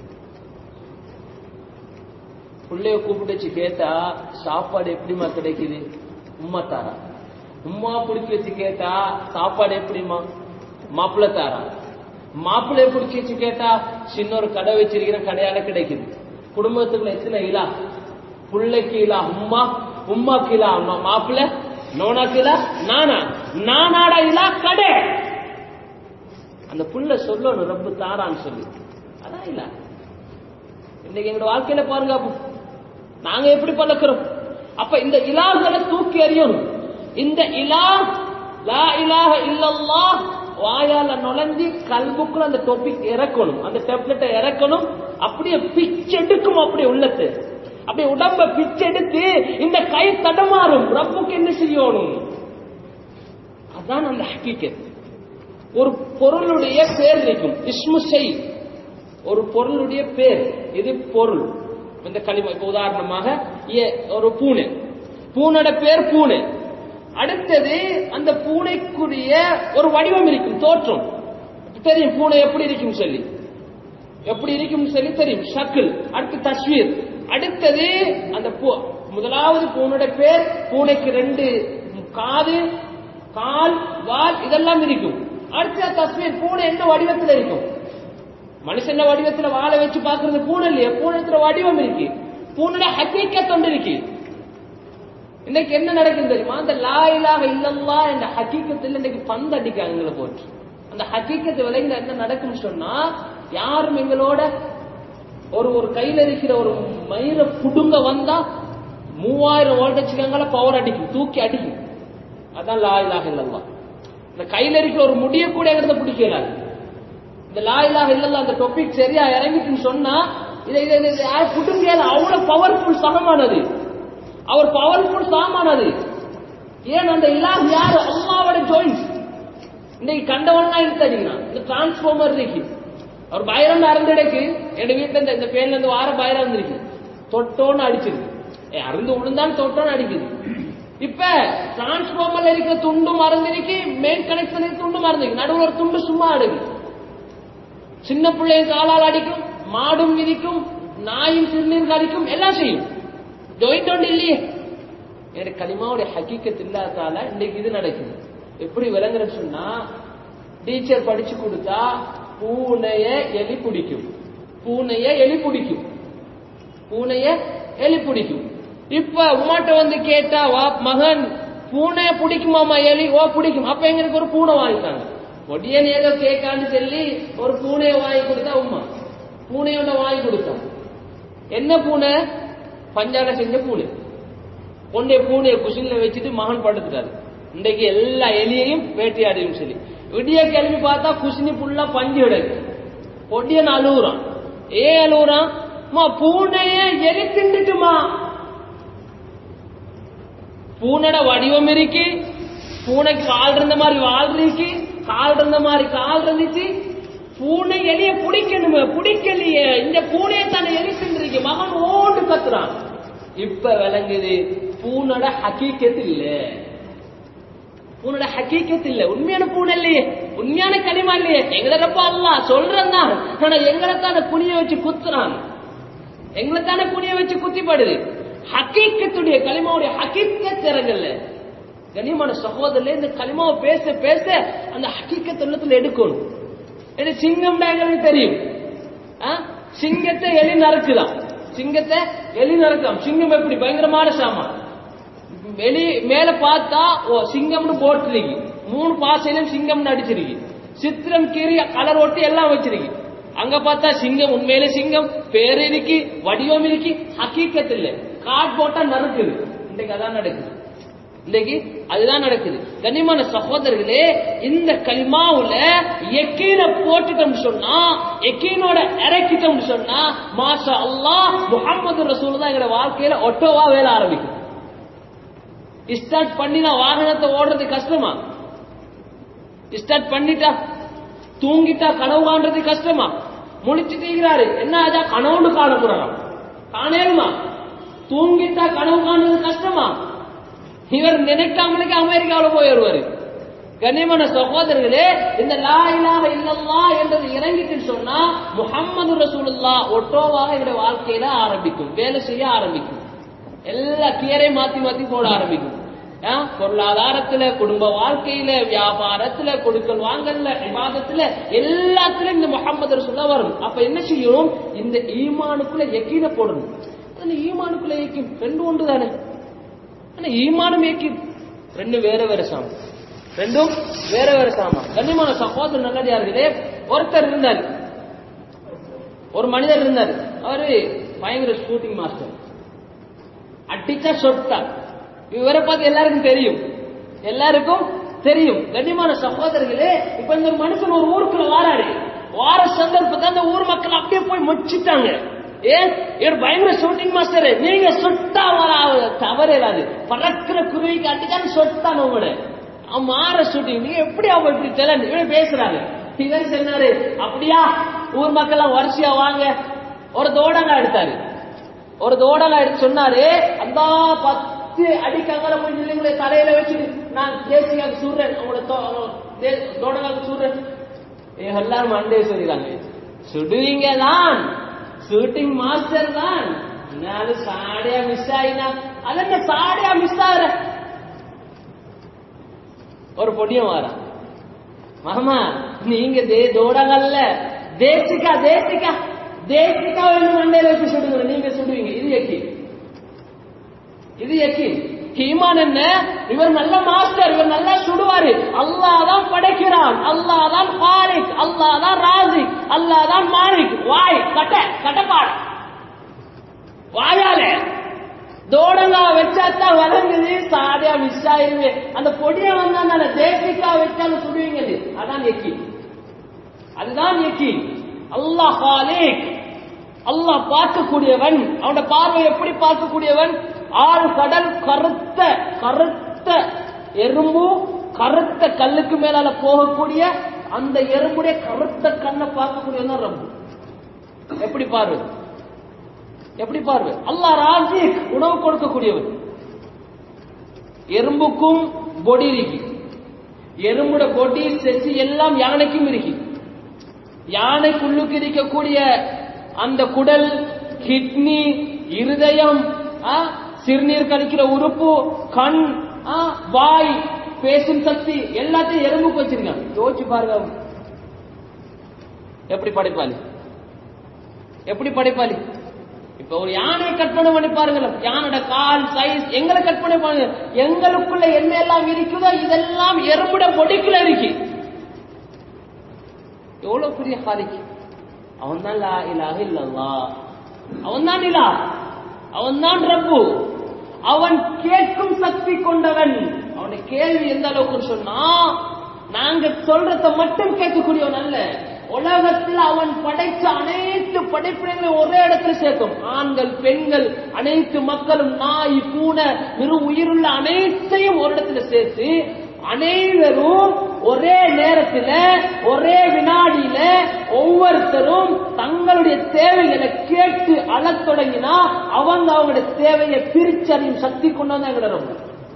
பிள்ளைய கூப்பிட்டு வச்சு கேட்டா சாப்பாடு எப்படிமா கிடைக்குது உம்மா தாரா உம்மா பிடிச்சி வச்சு கேட்டா சாப்பாடு எப்படிமா மாப்பிள்ளை தாரா மாப்பிள்ளைய பிடிச்சி வச்சு கேட்டா சின்ன ஒரு கடை வச்சிருக்கிற கடையால கிடைக்குது குடும்பத்துக்குள்ள எத்தனை இலா பிள்ளைக்கு இலா உம்மா உம்மாக்கு இலா அம்மா மாப்பிள்ளை நோனாக்கு இலா நானா நானாடா இலா கடை அந்த புள்ள சொல்லணும் ரப்பு தாரான்னு சொல்லி அதான் இல்ல இன்னைக்கு எங்களோட வாழ்க்கையில பாருங்க அப்போ நாங்க எப்படி பழக்கிறோம் அப்ப இந்த இலாகளை தூக்கி எறியணும் இந்த இலா லா இலாஹ இல்லல்லாஹ் வாயால நுழைஞ்சி கல்புக்குள்ள அந்த டொபிக் இறக்கணும் அந்த டெப்லெட்டை இறக்கணும் அப்படியே பிச்செடுக்கும் அப்படியே உள்ளத்து அப்படியே உடம்ப பிச்செடுத்து இந்த கை தடமாறும் ரப்புக்கு என்ன செய்யணும் அதான் அந்த ஹக்கீக்கத் ஒரு பொருளுடைய பேர் இருக்கும் இஸ்மு செய் ஒரு பொருளுடைய பேர் இது பொருள் இந்த களிம இப்ப உதாரணமாக ஏ- ஒரு பூனை பூனோட பேர் பூனை அடுத்தது அந்த பூனைக்குரிய ஒரு வடிவம் இருக்கும் தோற்றம் தெரியும் பூனை எப்படி இருக்கும் சொல்லி எப்படி இருக்கும் சொல்லி தெரியும் ஷக்கில் அடுத்து தஸ்வீர் அடுத்தது அந்த பூ முதலாவது பூனோட பேர் பூனைக்கு ரெண்டு காது கால் வால் இதெல்லாம் இருக்கும் அடுத்த தஸ்வீர் பூனை என்ன வடிவத்தில் இருக்கும் மனுஷன வடிவத்துல வாழை வச்சு பாக்குறது பூனை இல்லையா பூனத்துல வடிவம் இருக்கு பூனோட ஹக்கீக்கத் ஒன்று இருக்கு இன்னைக்கு என்ன நடக்குது தெரியுமா அந்த லா இலாஹ இல்லல்லா என்ற ஹக்கீக்கத்தில் இன்னைக்கு பந்து அடிக்காங்க எங்களை போட்டு அந்த ஹக்கீக்கத்து விலைங்க என்ன நடக்கும்னு சொன்னா யாரும் எங்களோட ஒரு ஒரு கையில இருக்கிற ஒரு மயிர புடுங்க வந்தா மூவாயிரம் வோல்டேஜ்க்காங்கள பவர் அடிக்கும் தூக்கி அடிக்கும் அதான் லா இலாஹ இல்லல்லா இந்த கையில இருக்கிற ஒரு முடிய கூட எங்கிறத பிடிக்கல இந்த லா இலாஹ இல்லல்லா அந்த டாபிக் சரியா இறங்கிட்டுன்னு சொன்னா இதை இதை இதை யார் புடுங்கல அவ்வளவு பவர்ஃபுல் சமமானது அவர் பவர்ஃபுல் சாமானது ஏன் அந்த இலாஹ் யாரு அல்லாவோட ஜோயின்ஸ் இன்னைக்கு கண்டவன்லாம் எடுத்தாடிக்கிறான் இந்த டிரான்ஸ்பார்மர் இருக்கு அவர் பயிரம் அறந்துடைக்கு என் வீட்டுல இந்த இந்த பேர்ல இருந்து வார பயிரம் இருந்திருக்கு தொட்டோன்னு அடிச்சிருக்கு ஏ அருந்து விழுந்தான் தொட்டோன்னு அடிக்குது இப்ப டிரான்ஸ்பார்மர்ல இருக்கிற துண்டு மறந்திருக்கு மெயின் கனெக்ஷன் துண்டு மறந்திருக்கு நடுவில் ஒரு துண்டு சும்மா அடுக்கு சின்ன பிள்ளைங்க காலால் அடிக்கும் மாடும் மிதிக்கும் நாயும் சிறுநீர் கடிக்கும் எல்லாம் செய்யும் ஜோயிண்ட் ஒன்று இல்லையே என்னுடைய களிமாவுடைய ஹக்கீக்கத் இல்லாதால இன்னைக்கு இது நடக்குது எப்படி விளங்குறன்னு சொன்னா டீச்சர் படிச்சு கொடுத்தா பூனைய எலி பிடிக்கும் பூனைய எலி பிடிக்கும் பூனைய எலி பிடிக்கும் இப்ப உமாட்ட வந்து கேட்டா வா மகன் பூனைய பிடிக்குமாமா எலி ஓ பிடிக்கும் அப்ப எங்களுக்கு ஒரு பூனை வாங்கிட்டாங்க ஒடியன் ஏதோ கேட்கான்னு சொல்லி ஒரு பூனைய வாங்கி கொடுத்தா உமா பூனையோட வாங்கி கொடுத்தாங்க என்ன பூனை பஞ்சால செஞ்ச பூனை கொண்டே பூனையை குசின்ல வச்சுட்டு மகன் படுத்துட்டாரு இன்றைக்கு எல்லா எலியையும் வேட்டையாடியும் சரி விடிய கிளம்பி பார்த்தா குசினி புல்லா பஞ்சு கிடக்கு பொடியன் அழுகுறான் ஏன் அழுகுறான் மா பூனைய எலி திண்டுட்டுமா பூனோட வடிவம் இருக்கு பூனைக்கு வால் இருந்த மாதிரி வால் இருக்கு கால் இருந்த மாதிரி கால் இருந்துச்சு பூனை எலிய பிடிக்கணுமே பிடிக்கலையே இந்த பூனையை தானே எலி தின்றிருக்கு மகன் ஓண்டு கத்துறான் இப்ப விளங்குது பூனோட ஹக்கீக்கத்து இல்ல பூனோட ஹக்கீக்கத்து இல்ல உண்மையான பூனை இல்லையே உண்மையான களிமா இல்லையே எங்களை ரப்பா அல்லா சொல்றேன் தான் ஆனா எங்களை தானே குனிய வச்சு குத்துறான் எங்களை தானே குனிய வச்சு குத்திப்படுது ஹக்கீக்கத்துடைய களிமாவுடைய ஹக்கீக்கத் இறங்கல்ல கனிமான சகோதரர்ல இந்த களிமாவை பேச பேச அந்த ஹக்கீக்கத் உள்ளத்துல எடுக்கணும் இது சிங்கம் எங்களுக்கு தெரியும் ஆ? சிங்கத்தை எலி நறுக்குதான் சிங்கத்தை எலி நறுக்கலாம் சிங்கம் எப்படி பயங்கரமான சாமான் வெளி மேல பார்த்தா ஓ சிங்கம்னு போட்டிருக்கு மூணு பாசையிலும் சிங்கம்னு அடிச்சிருக்கு சித்திரம் கீறி கலர் ஒட்டி எல்லாம் வச்சிருக்கு அங்க பார்த்தா சிங்கம் உண்மையிலே சிங்கம் பேர் இருக்கு வடிவம் இருக்கு ஹக்கீக்கத் இல்ல காட் போட்டா நறுக்குது இன்னைக்கு அதான் நடக்குது இன்னைக்கு அதுதான் நடக்குது கண்ணியமான சகோதரர்களே இந்த கலிமாவுல எக்கீன போட்டுட்டோம்னு சொன்னா எக்கீனோட இறக்கிட்டோம்னு சொன்னா மாஷா அல்லாஹ் முகமது ரசூல் தான் எங்களோட வாழ்க்கையில ஒட்டோவா வேலை ஆரம்பிக்கும் ஸ்டார்ட் பண்ணினா வாகனத்தை ஓடுறது கஷ்டமா ஸ்டார்ட் பண்ணிட்டா தூங்கிட்டா கனவு காண்றது கஷ்டமா முழிச்சு தீங்கிறாரு என்ன ஆச்சா கனவுன்னு காணக்கூடாது காணேருமா தூங்கிட்டா கனவு காண்றது கஷ்டமா இவர் நினைக்காமலுக்கு அமெரிக்காவில் போய் வருவாரு கண்ணியமான சகோதரர்களே இந்த லா இலாஹ இல்லல்லா என்றது இறங்கிட்டு சொன்னா முஹம்மது ரசூலுல்லா ஒட்டோவாக எங்களுடைய வாழ்க்கையில ஆரம்பிக்கும் வேலை செய்ய ஆரம்பிக்கும் எல்லா கியரையும் மாத்தி மாத்தி போட ஆரம்பிக்கும் ஆ, பொருளாதாரத்துல குடும்ப வாழ்க்கையில வியாபாரத்துல கொடுக்கல் வாங்கல்ல விவாதத்துல எல்லாத்துலயும் இந்த முகமது ரசூல்லா வரும் அப்ப என்ன செய்யும் இந்த ஈமானுக்குள்ள எக்கீன போடணும் அந்த ஈமானுக்குள்ள எக்கீம் ரெண்டு ஒன்று தானே ஆனா ஈமானும் ஏக்கி ரெண்டும் வேற வேற சாமான் ரெண்டும் வேற வேற சாமான் கண்ணியமான சகோதரர் நல்லடியார்களே ஒருத்தர் இருந்தார் ஒரு மனிதர் இருந்தார் அவரு பயங்கர ஷூட்டிங் மாஸ்டர் அடிச்சா சொட்டார் இவரை பார்த்து எல்லாருக்கும் தெரியும் எல்லாருக்கும் தெரியும் கண்ணியமான சகோதரர்களே இப்ப இந்த மனுஷன் ஒரு ஊருக்குள்ள வாராரு வார சந்தர்ப்பத்தை அந்த ஊர் மக்கள் அப்படியே போய் மொச்சிட்டாங்க ஏன் இவர் பயங்கர ஷூட்டிங் மாஸ்டர் நீங்க சொட்டா வர தவறு இல்லாது பறக்கிற குருவிக்கு அடிச்சாலும் சொட்டான் உங்களோட அவன் மாற ஷூட்டிங் நீங்க எப்படி அவன் இப்படி தெரியல இவன் பேசுறாங்க இவர் சொன்னாரு அப்படியா ஊர் மக்கள் எல்லாம் வரிசையா வாங்க ஒரு தோடங்கா எடுத்தாரு ஒரு தோடங்கா எடுத்து சொன்னாரு அந்த பத்து அடிக்காங்கள போய் நில்லுங்களே தலையில வச்சு நான் தேசியாக சுடுறேன் உங்களோட தோடங்காக்கு சுடுறேன் ஏ, எல்லாரும் மண்டே சொல்லிடுறாங்க சுடுவீங்க தான் ஷூட்டிங் மாஸ்டர் தான் എന്നാലും സാടിയാ മിസ്സായിന അതെന്നെ സാടിയാ മിസ്സാകുற ஒரு பொடிய மாறா மாமா நீங்க தே தோடங்கல்ல தேசிகா தேசிகா தேசிகா வேணும் மண்டையில வச்சு சுடுங்க நீங்க சுடுவீங்க இது எக்கி இது எக்கி ஈமான் என்ன இவர் நல்ல மாஸ்டர் இவர் நல்லா சுடுவாரு அல்லாஹ் தான் படைக்கிறான் அல்லாஹ் தான் ஹாரிக் அல்லாஹ் தான் ராசிக் அல்லாஹ் தான் மாலிக் வாய் கட்ட கட்டப்பாடு வாயால தோடங்கா வச்சாத்தான் வதங்குது சாதியா மிஸ் ஆயிருவே அந்த பொடிய வந்தாங்க தேசிக்கா வச்சாலும் சுடுவீங்க இது. அதான் எக்கி அதுதான் எக்கி அல்லாஹ் ஹாலிக் அல்லாஹ் பார்க்கக்கூடியவன் அவனோட பார்வை எப்படி பார்க்கக்கூடியவன் ஆறு கடல் கருத்த கருத்த எறும்பு கருத்த கல்லுக்கு மேலால போகக்கூடிய அந்த எறும்புடைய கருத்த கண்ணை பார்க்கக்கூடியவன் தான் ரப்பு எப்படி பார்வை எப்படி பார்வை அல்லாஹ் ராசிக் உணவு கொடுக்கக்கூடியவன் எறும்புக்கும் பொடி இருக்கு எறும்புட பொடி செசி எல்லாம் யானைக்கும் இருக்கு யானைக்குள்ளுக்கு இருக்கக்கூடிய அந்த குடல் கிட்னி இருதயம் ஆ, சிறுநீர் கழிக்கிற உறுப்பு கண் ஆ, வாய் பேசும் சக்தி எல்லாத்தையும் எறும்புக்கு வச்சிருக்காங்க யோசிச்சு பாருங்க எப்படி படைப்பாளி எப்படி படைப்பாளி இப்ப ஒரு யானை கற்பனை பண்ணி பாருங்களேன் யானோட கால் சைஸ் எங்களை கற்பனை பாருங்க எங்களுக்குள்ள என்ன எல்லாம் இருக்குதோ இதெல்லாம் எறும்புட பொடிக்குள்ள இருக்கு எவ்வளவு பெரிய ஹாலிக்கு அவன் தான் லா இலாஹ இல்லல்லா அவன் தான் இலா அவன் தான் ரப்பு அவன் கேட்கும் சக்தி கொண்டவன் அவனுடைய கேள்வி எந்த அளவுக்கு சொன்னா நாங்க சொல்றத மட்டும் கேட்கக்கூடியவன் அல்ல உலகத்தில் அவன் படைச்ச அனைத்து படைப்பினங்களையும் ஒரே இடத்துல சேர்க்கும் ஆண்கள் பெண்கள் அனைத்து மக்களும் நாய் பூனை மிரு உயிருள்ள அனைத்தையும் ஒரு இடத்துல சேர்த்து அனைவரும் ஒரே நேரத்துல ஒரே வினாடியில ஒவ்வொருத்தரும் தங்களுடைய தேவைகளை கேட்டு அழத் தொடங்கினா அவங்க அவங்களுடைய தேவையை பிரிச்சறியும் சக்தி கொண்டு வந்து எங்கட ரொம்ப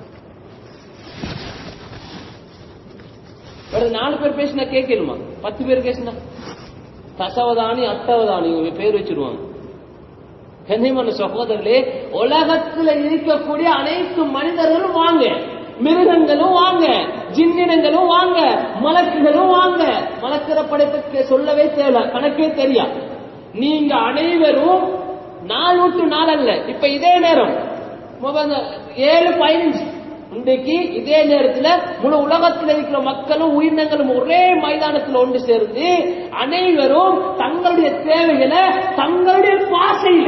ஒரு நாலு பேர் பேசினா கேட்கணுமா பத்து பேர் பேசினா தசவதானி அட்டவதானி இவங்க பேர் வச்சிருவாங்க கண்ணியமான சகோதரர்களே உலகத்துல இருக்கக்கூடிய அனைத்து மனிதர்களும் வாங்க மிருகங்களும் வாங்க ஜின்னினங்களும் வாங்க மலக்குகளும் வாங்க மலக்கிற படைப்புக்கு சொல்லவே தேவை கணக்கே தெரியா நீங்க அனைவரும் நாள் விட்டு நாள் அல்ல இப்ப இதே நேரம் முதல்ல ஏழு பதினஞ்சு இன்றைக்கு இதே நேரத்துல முழு உலகத்தில் இருக்கிற மக்களும் உயிரினங்களும் ஒரே மைதானத்தில் ஒன்று சேர்ந்து அனைவரும் தங்களுடைய தேவைகளை தங்களுடைய பாசையில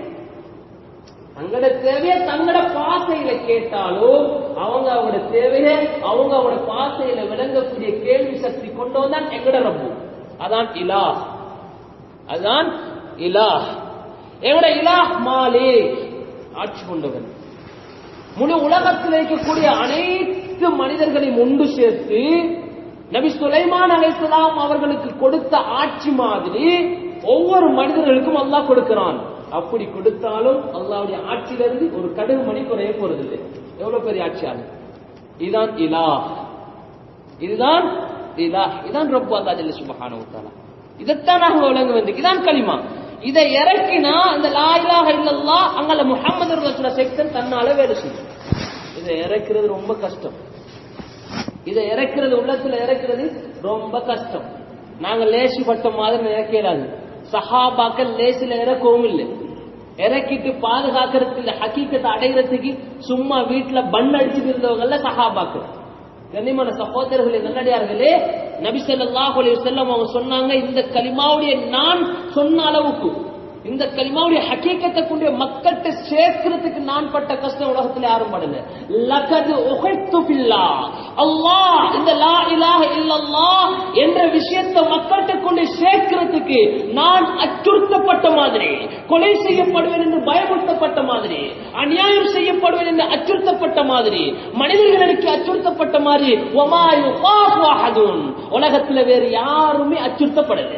தங்களோட தேவையை தங்களோட பாசையில கேட்டாலும் அவங்க அவங்களோட தேவையை அவங்க அவங்களோட பாசையில விளங்கக்கூடிய கேள்வி சக்தி கொண்டு வந்தான் எங்கட ரப்பு அதான் இலா அதான் இலா எங்கட இலா மாலே ஆட்சி கொண்டவன் முழு உலகத்தில் இருக்கக்கூடிய அனைத்து மனிதர்களையும் ஒன்று சேர்த்து நபி சுலைமான் அலைசலாம் அவர்களுக்கு கொடுத்த ஆட்சி மாதிரி ஒவ்வொரு மனிதர்களுக்கும் அல்லாஹ் கொடுக்கிறான் அப்படி கொடுத்தாலும் அல்லாவுடைய ஆட்சியிலிருந்து ஒரு கடுகு மணி குறைய போறதில்லை எவ்வளவு பெரிய ஆட்சியாளர் இதுதான் இலா இதுதான் இலா இதான் ரொம்ப அல்லா ஜல்ல சுபஹானஹு தஆலா இதைத்தான் நாங்க விளங்க வந்து இதான் களிமா இதை இறக்கினா அந்த லா இலாஹ இல்லல்லாஹ் அங்கல முஹம்மது ரசூலுல்லாஹ் செக்ஷன் தன்னால வேலை செய்யும் இதை இறக்குறது ரொம்ப கஷ்டம் இதை இறக்குறது உள்ளத்துல இறக்குறது ரொம்ப கஷ்டம் நாங்க லேசி பட்ட மாதிரி நினைக்கிறாங்க சஹாபாக்கள் லேசில இறக்கவும் இல்லை இறக்கிட்டு பாதுகாக்கிறதுக்கு இந்த ஹக்கீக்கத்தை அடைகிறதுக்கு சும்மா வீட்டுல பண் அடிச்சுட்டு இருந்தவங்கல்ல சஹாபாக்கள் கண்ணியமான சகோதரர்களே நல்லடியார்களே நபி ஸல்லல்லாஹு அலைஹி வஸல்லம் அவங்க சொன்னாங்க இந்த கலிமாவுடைய நான் சொன்ன அளவுக்கு இந்த கலிமாவுடைய ஹக்கீக்கத்தை கொண்டு மக்கள்கிட்ட சேர்க்கிறதுக்கு நான் பட்ட கஷ்டம் உலகத்துல யாரும் படல லகது உஹைத்து பில்லா அல்லாஹ் இந்த லா இலாஹ இல்லல்லாஹ் என்ற விஷயத்தை மக்கள்கிட்ட கொண்டு சேர்க்கிறதுக்கு நான் அச்சுறுத்தப்பட்ட மாதிரி கொலை செய்யப்படுவேன் என்று பயமுறுத்தப்பட்ட மாதிரி அநியாயம் செய்யப்படுவேன் என்று அச்சுறுத்தப்பட்ட மாதிரி மனிதர்கள் எனக்கு அச்சுறுத்தப்பட்ட மாதிரி ஒமா யுகாஃபு அஹதுன் உலகத்துல வேறு யாருமே அச்சுறுத்தப்படலை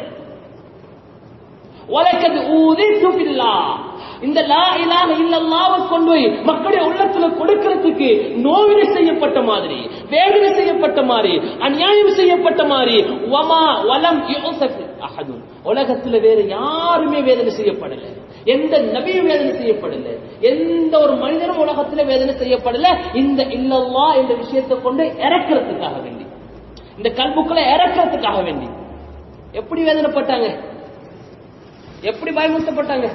வலக்கது ஊதித்து பில்லா இந்த லா இலாஹ இல்லல்லாஹ்வை கொண்டு போய் மக்களுடைய உள்ளத்துல கொடுக்கிறதுக்கு நோவினை செய்யப்பட்ட மாதிரி வேதனை செய்யப்பட்ட மாதிரி அநியாயம் செய்யப்பட்ட மாதிரி வமா வலம் யுஸஃப் அஹதுன் உலகத்துல வேற யாருமே வேதனை செய்யப்படல எந்த நபியும் வேதனை செய்யப்படல எந்த ஒரு மனிதனும் உலகத்துல வேதனை செய்யப்படல இந்த இல்லல்லா என்ற விஷயத்தை கொண்டு இறக்கிறதுக்காக வேண்டி இந்த கல்புக்களை இறக்கிறதுக்காக வேண்டி எப்படி வேதனைப்பட்டாங்க எப்படி பயமுறுத்தப்பட்டாங்க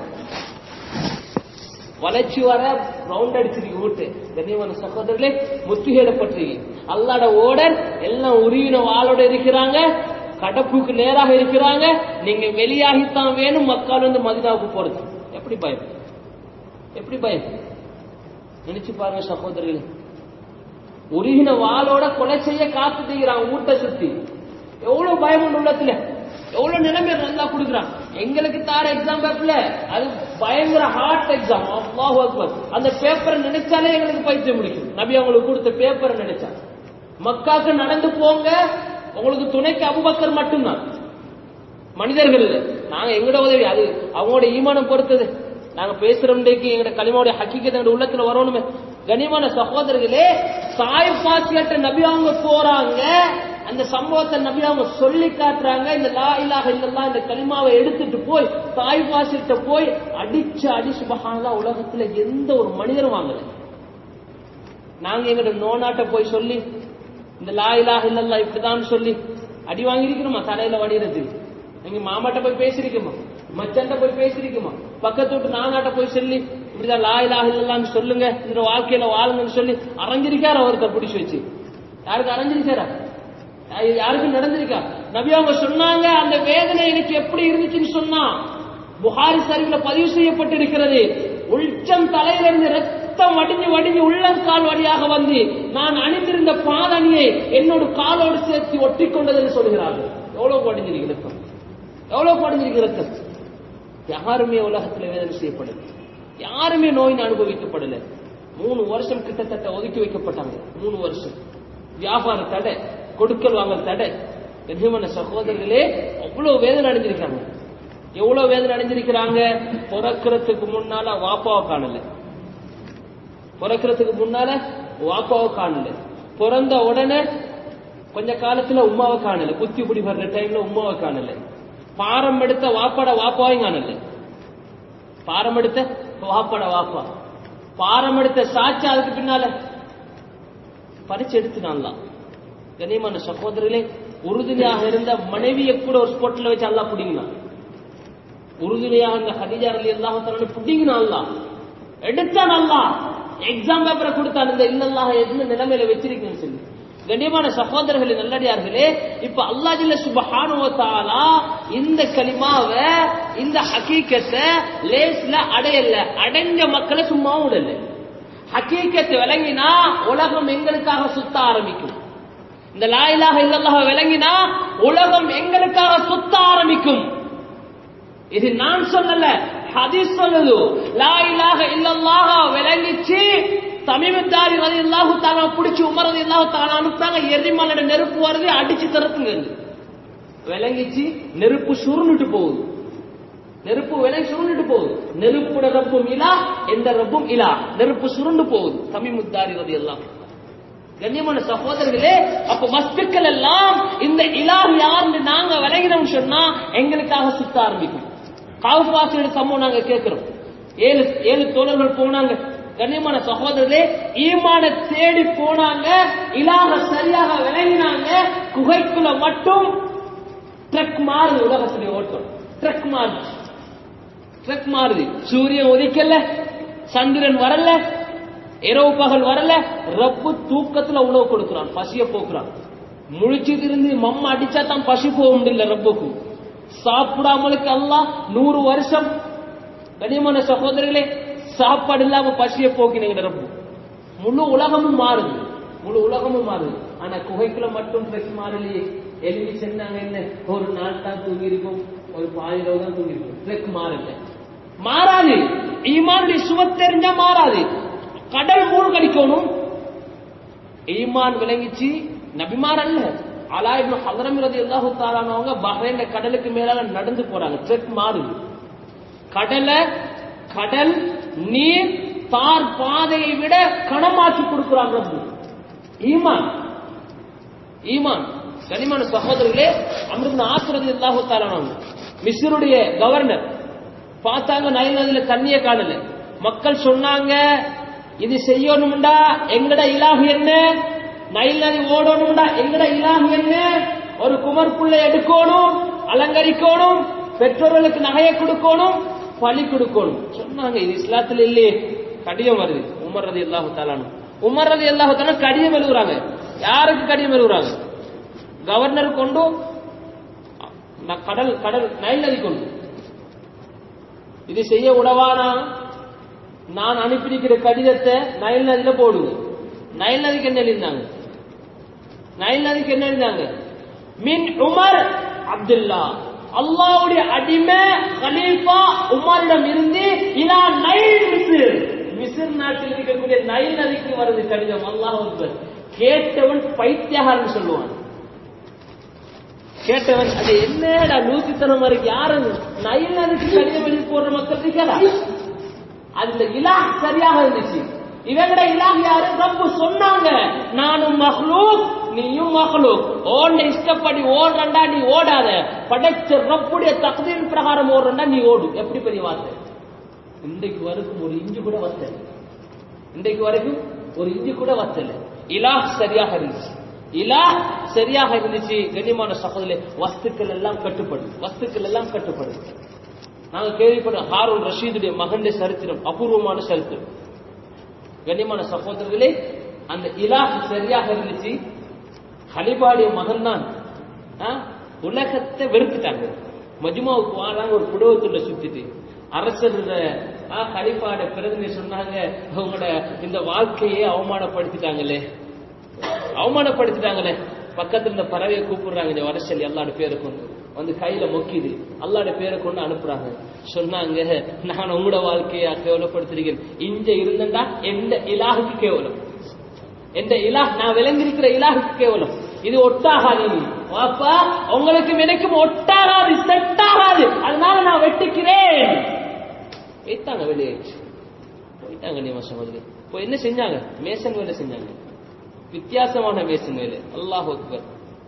வளர்ச்சி வர ரவுண்ட் அடிச்சிருக்கு வீட்டு கண்ணியமான சகோதரர்களே முற்றுகையிடப்பட்டிருக்கு அல்லாட ஓடர் எல்லாம் உருவின வாளோட இருக்கிறாங்க கடப்புக்கு நேராக இருக்கிறாங்க நீங்க வெளியாகித்தான் வேணும் மக்கள் வந்து மதினாவுக்கு போறது எப்படி பயம் எப்படி பயம் நினைச்சு பாருங்க சகோதரர்களே உருகின வாளோட கொலை செய்ய காத்து தீங்கிறான் ஊட்ட சுத்தி எவ்வளவு பயம் உண்டு உள்ளத்துல எவ்வளவு நிலைமை நல்லா கொடுக்குறான் எங்களுக்கு தார எக்ஸாம் பேப்பர்ல அது பயங்கர ஹார்ட் எக்ஸாம் அல்லாஹ் அக்பர் அந்த பேப்பரை நினைச்சாலே எங்களுக்கு பைத்தியம் முடிக்கும் நபி அவங்களுக்கு கொடுத்த பேப்பரை நினைச்சா மக்காக்கு நடந்து போங்க உங்களுக்கு துணைக்கு அபுபக்கர் மட்டும்தான் மனிதர்கள் இல்ல நாங்க எங்கட உதவி அது அவங்களோட ஈமானம் பொறுத்தது நாங்க பேசுறோம்டைக்கு எங்கட களிமாவுடைய ஹக்கிக்கத்தை எங்க உள்ளத்துல வரணுமே கனிமான சகோதரர்களே சாய் பாசியற்ற நபி அவங்க போறாங்க அந்த சம்பவத்தை நபி அவங்க சொல்லி காட்டுறாங்க இந்த லா இலாஹ இல்லல்லா இந்த கலிமாவை எடுத்துட்டு போய் தாய் பாசிட்ட போய் அடிச்சு அடி சுபஹானல்லா உலகத்துல எந்த ஒரு மனிதரும் வாங்கல நாங்க எங்கட நோனாட்ட போய் சொல்லி இந்த லா இலாஹ இல்லல்லா இப்படிதான் சொல்லி அடி வாங்கியிருக்கணுமா தலையில வடிறது நீங்க மாமாட்ட போய் பேசிருக்குமா மச்சன்ட்ட போய் பேசிருக்குமா பக்கத்து விட்டு நானாட்ட போய் சொல்லி இப்படிதான் லா இலாஹ இல்லல்லான்னு சொல்லுங்க இந்த வாழ்க்கையில வாழுங்கன்னு சொல்லி அரைஞ்சிருக்காரு ஒருத்தர் பிடிச்சு வச்சு யாருக்கு அரைஞ்சிருக்காரா யா- யாருக்கும் நடந்திருக்கா நபி அவங்க சொன்னாங்க அந்த வேதனை எனக்கு எப்படி இருந்துச்சுன்னு சொன்னா புகாரி சரிவுல பதிவு செய்யப்பட்டிருக்கிறது உள்ச்சம் தலையிலிருந்து ரத்தம் வடிஞ்சு வடிஞ்சு உள்ளங்கால் வழியாக வந்து நான் அணிந்திருந்த பாதணியை என்னோட காலோடு சேர்த்து ஒட்டி கொண்டதுன்னு சொல்கிறார்கள் எவ்வளவு படிஞ்சிருக்கு ரத்தம் எவ்வளவு படிஞ்சிருக்கு ரத்தம் யாருமே உலகத்துல வேதனை செய்யப்படல யாருமே நோயின் அனுபவிக்கப்படல மூணு வருஷம் கிட்டத்தட்ட ஒதுக்கி வைக்கப்பட்டாங்க மூணு வருஷம் வியாபார தடை கொடுக்கல் வாங்கல் தடை கண்ணியமான சகோதரர்களே அவ்வளவு வேதனை அடைஞ்சிருக்காங்க எவ்வளவு வேதனை அடைஞ்சிருக்கிறாங்க பிறக்கிறதுக்கு முன்னால வாப்பாவை காணல பிறக்கிறதுக்கு முன்னால வாப்பாவை காணல பிறந்த உடனே கொஞ்ச காலத்துல உமாவை காணல குத்தி குடி வர்ற டைம்ல உமாவை காணல பாரம் எடுத்த வாப்பாட வாப்பாவையும் காணல பாரம் எடுத்த வாப்பாட வாப்பா பாரம் எடுத்த சாட்சி அதுக்கு பின்னால பறிச்சு எடுத்துனான்லாம் கண்ணியமான சகோதரர்களே உறுதுணையாக இருந்த மனைவியை கூட ஒரு ஸ்பாட்ல வச்சு அல்லா பிடிங்கினான் உறுதுணையாக இருந்த ஹதிஜா அலி அல்லாஹ் பிடிங்கினான் அல்லா எடுத்தான் அல்லா எக்ஸாம் பேப்பரை கொடுத்தான் இந்த இல்லல்லாஹ் என்ன நிலைமையில வச்சிருக்கேன்னு சொல்லி கண்ணியமான சகோதரர்களே நல்லடியார்களே இப்ப அல்லாஹ் ஜல்ல சுப்ஹானஹு வ தஆலா இந்த கலிமாவை இந்த ஹகீகத்தை லேஸ்ல அடையல அடைஞ்ச மக்களை சும்மா விடல ஹகீகத்தை விளங்கினா உலகம் எங்களுக்காக சுத்த ஆரம்பிக்கும் இந்த லா இலாஹ இல்லல்லாஹ் விளங்கினா உலகம் எங்களுக்காக சுத்த ஆரம்பிக்கும் இது நான் சொல்லல ஹதீஸ் சொல்லுது லா இலாஹ இல்லல்லாஹ விளங்கிச்சு தமிழ்தாரி ரதி அல்லாஹு தாலா பிடிச்சி உமர் ரதி அல்லாஹு தாலா அனுப்புறாங்க எரிமலோட நெருப்பு வருது அடிச்சு திறத்துங்க விளங்கிச்சு நெருப்பு சுருண்டுட்டு போகுது நெருப்பு விலை சுருண்டுட்டு போகுது நெருப்புட ரப்பும் இலா எந்த ரப்பும் இலா நெருப்பு சுருண்டு போகுது தமிழ்முத்தாரி ரதி எல்லாம் கண்ணியமான சகோதரர்களே அப்ப மஸ்துக்கள் எல்லாம் இந்த இலாஹ் யாருன்னு நாங்க விளங்கினோம் சொன்னா எங்களுக்காக சுத்த ஆரம்பிக்கும் காவுபாசியோட சம்பவம் நாங்க கேட்கிறோம் ஏழு ஏழு தோழர்கள் போனாங்க கண்ணியமான சகோதரர்களே ஈமான தேடி போனாங்க இலாக சரியாக விளங்கினாங்க குகைக்குள்ள மட்டும் ட்ரக் மாறுது உலகத்துடைய ஓட்டம் ட்ரக் மாறுது ட்ரக் மாறுது சூரியன் உதிக்கல சந்திரன் வரல இரவு பகல் வரல ரப்பு தூக்கத்துல உணவு கொடுக்கிறான் பசிய போக்குறான் முழிச்சிட்டு இருந்து மம்மா அடிச்சா தான் பசி போக முடியல ரப்புக்கு சாப்பிடாமலுக்கு எல்லாம் நூறு வருஷம் கனியமான சகோதரர்களே சாப்பாடு இல்லாம பசிய போக்கினீங்க ரப்பு முழு உலகமும் மாறுது முழு உலகமும் மாறுது ஆனா குகைக்குள்ள மட்டும் ட்ரெஸ் மாறலையே எழுதி சென்னாங்க என்ன ஒரு நாள் தான் தூங்கி இருக்கும் ஒரு பாதிரவு தான் தூங்கி இருக்கும் ட்ரெக் மாறல மாறாது ஈமானுடைய சுவ தெரிஞ்சா மாறாது கடல் மூழ்கடிக்கணும் ஈமான் விளங்கிச்சு நபிமார் அல்ல அலா இப்னு ஹதரம் ரதி அல்லாஹு தாலானவங்க பஹ்ரைன்ல கடலுக்கு மேலால நடந்து போறாங்க ட்ரெக் மாறுது கடலை கடல் நீர் தார் பாதையை விட கனமாக்கி கொடுக்கிறான் ரப்பு ஈமான் ஈமான் கனிமான சகோதரர்களே அமிர்த ஆசிரதி அல்லாஹு தாலானவங்க மிஸ்ருடைய கவர்னர் பார்த்தாங்க நைல் நதியில தண்ணிய காணல மக்கள் சொன்னாங்க இது செய்யணும்டா எங்கட இலாகு என்ன நைல் நதி ஓடணும்டா எங்கட இலாகு என்ன ஒரு குமர் புள்ளை எடுக்கணும் அலங்கரிக்கணும் பெற்றோர்களுக்கு நகையை கொடுக்கணும் பழி கொடுக்கணும் சொன்னாங்க இது இஸ்லாத்துல இல்லையே கடியம் வருது உமர் ரதி அல்லாஹு தாலானு உமர் ரதி அல்லாஹு தாலா கடிதம் எழுதுறாங்க யாருக்கு கடிதம் எழுதுறாங்க கவர்னர் கொண்டு ந- கடல் கடல் நைல் நதி கொண்டு இது செய்ய உடவானா நான் அனுப்பியிருக்கிற கடிதத்தை நைல் நதியில போடுங்க நைல் நதிக்கு என்ன எழுதினாங்க நைல் நதிக்கு என்ன எழுதினாங்க மின் உமர் அப்துல்லா அல்லாவுடைய அடிமை கலீஃபா உமரிடம் இருந்து இலா நைல் மிஸ்ர் மிஸ்ர் நாட்டில் இருக்கக்கூடிய நைல் நதிக்கு வருது கடிதம் அல்லாஹ் அக்பர் கேட்டவன் பைத்தியகாரன் சொல்லுவான் கேட்டவன் அது என்னடா லூசித்தனம் இருக்கு யாரு நைல் நதிக்கு கடிதம் எழுதி போடுற மக்கள் இருக்கா அந்த இலா சரியாக இருந்துச்சு இவங்கட இலாஹ் யாரு ரப்பு சொன்னாங்க நானும் மஹ்லூக் நீயும் மஹ்லூக் ஓட இஷ்டப்படி ஓடுறண்டா நீ ஓடாத படைச்ச ரப்புடைய தகுதியின் பிரகாரம் ஓடுறண்டா நீ ஓடு எப்படி பெரிய வார்த்தை இன்றைக்கு வரைக்கும் ஒரு இஞ்சு கூட வத்தல இன்றைக்கு வரைக்கும் ஒரு இஞ்சு கூட வத்தல இலாஹ் சரியாக இருந்துச்சு இலாஹ் சரியாக இருந்துச்சு கண்ணியமான சகோதரே வஸ்துக்கள் எல்லாம் கட்டுப்படும் வஸ்துக்கள் எல்லாம் கட்டுப்படும் நாங்க கேள்விப்பட்ட ஹாரூன் ரஷீதுடைய மகனுடைய சரித்திரம் அபூர்வமான சரித்திரம் கண்ணியமான சகோதரர்களே அந்த இலாஹ் சரியாக இருந்துச்சு ஹலிபாடைய மகன் தான் உலகத்தை வெறுத்துட்டாங்க மஜ்மாவுக்கு வாராங்க ஒரு புடவத்துல சுத்திட்டு அரசர் ஹலிஃபாட பிறகு சொன்னாங்க உங்களோட இந்த வாழ்க்கையே அவமானப்படுத்திட்டாங்களே அவமானப்படுத்திட்டாங்களே பக்கத்துல இருந்த பறவையை கூப்பிடுறாங்க இந்த வரசல் எல்லாரோட பேரை கொண்டு வந்து கையில மொக்கிது அல்லாட பேரை கொண்டு அனுப்புறாங்க சொன்னாங்க நான் உங்களோட வாழ்க்கையை கேவலப்படுத்திருக்கேன் இங்க இருந்தண்டா எந்த இலாகுக்கு கேவலம் எந்த இலாஹ் நான் விளங்கிருக்கிற இலாகுக்கு கேவலம் இது ஒட்டாகாது இனி. வாப்பா உங்களுக்கு எனக்கும் ஒட்டாகாது செட் ஆகாது அதனால நான் வெட்டிக்கிறேன் வைத்தாங்க வெளியேச்சு போயிட்டாங்க நீ சகோதரி இப்போ என்ன செஞ்சாங்க மேசன் வேலை செஞ்சாங்க வித்தியாசமான மேசன் வேலை அல்லாஹ் அக்பர்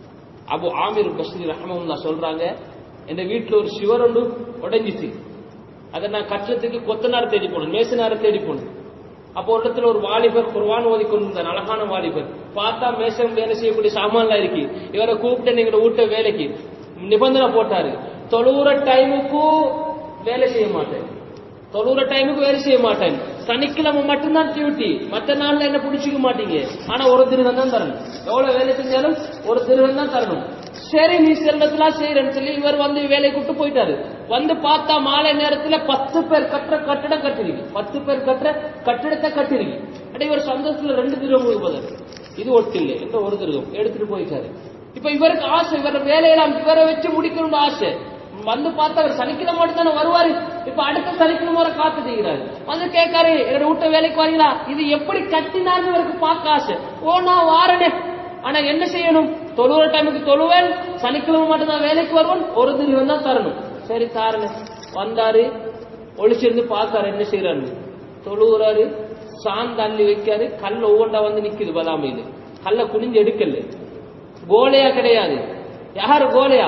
அபு ஆமிர் பஷ்ரி ரஹமல்லா சொல்றாங்க என் வீட்டுல ஒரு சிவர் ஒன்று உடைஞ்சிச்சு அதை நான் கட்டுறதுக்கு கொத்தனார் தேடி போனேன் மேசனார தேடி போனேன் அப்போ ஒரு இடத்துல ஒரு வாலிபர் குர்வான் ஓதி கொண்டிருந்தார் அழகான வாலிபர் பார்த்தா மேசன் வேலை செய்யக்கூடிய சாமான்லாம் இருக்கு இவரை கூப்பிட்டு நீங்க வீட்டை வேலைக்கு நிபந்தனை போட்டாரு தொழுவுற டைமுக்கு வேலை செய்ய மாட்டேன் தொழுவுற டைமுக்கு வேலை செய்ய மாட்டேன் சனிக்கிழமை மட்டும்தான் டியூட்டி மற்ற நாள்ல என்ன பிடிச்சிக்க மாட்டீங்க ஆனா ஒரு திருகம் தான் தரணும் எவ்வளவு வேலை செஞ்சாலும் ஒரு திருகம் தான் தரணும் சரி நீ செல்வத்தெல்லாம் செய்யறேன்னு சொல்லி இவர் வந்து வேலையை கூட்டு போயிட்டாரு வந்து பார்த்தா மாலை நேரத்துல பத்து பேர் கட்டுற கட்டடம் கட்டிருக்கு பத்து பேர் கட்டுற கட்டிடத்தை கட்டிருக்கு அட இவர் சந்தோஷத்துல ரெண்டு திருகம் போதாரு இது ஒட்டு இல்லை என்ற ஒரு திருகம் எடுத்துட்டு போயிட்டாரு இப்ப இவருக்கு ஆசை இவர வேலையெல்லாம் இவரை வச்சு முடிக்கணும்னு ஆசை வந்து பார்த்தா அவர் சனிக்கிழமை மட்டும் தானே வருவாரு இப்ப அடுத்த சனிக்கிழமை வர காத்து செய்கிறாரு வந்து கேட்காரு என்னோட வீட்டை வேலைக்கு வரீங்களா இது எப்படி கட்டினார்னு இவருக்கு பார்க்க ஆசை ஓ நான் வாரனே ஆனா என்ன செய்யணும் தொழுவுற டைமுக்கு தொழுவேன் சனிக்கிழமை மட்டும் தான் வேலைக்கு வருவேன் ஒரு திருவன் தான் தரணும் சரி தாருங்க வந்தாரு ஒளிச்சிருந்து பார்த்தாரு என்ன செய்யறாரு தொழுவுறாரு சாந்து அள்ளி வைக்காரு கல் ஒவ்வொன்றா வந்து நிக்குது பதாமையில கல்ல குனிஞ்சு எடுக்கல கோலையா கிடையாது யாரு கோலையா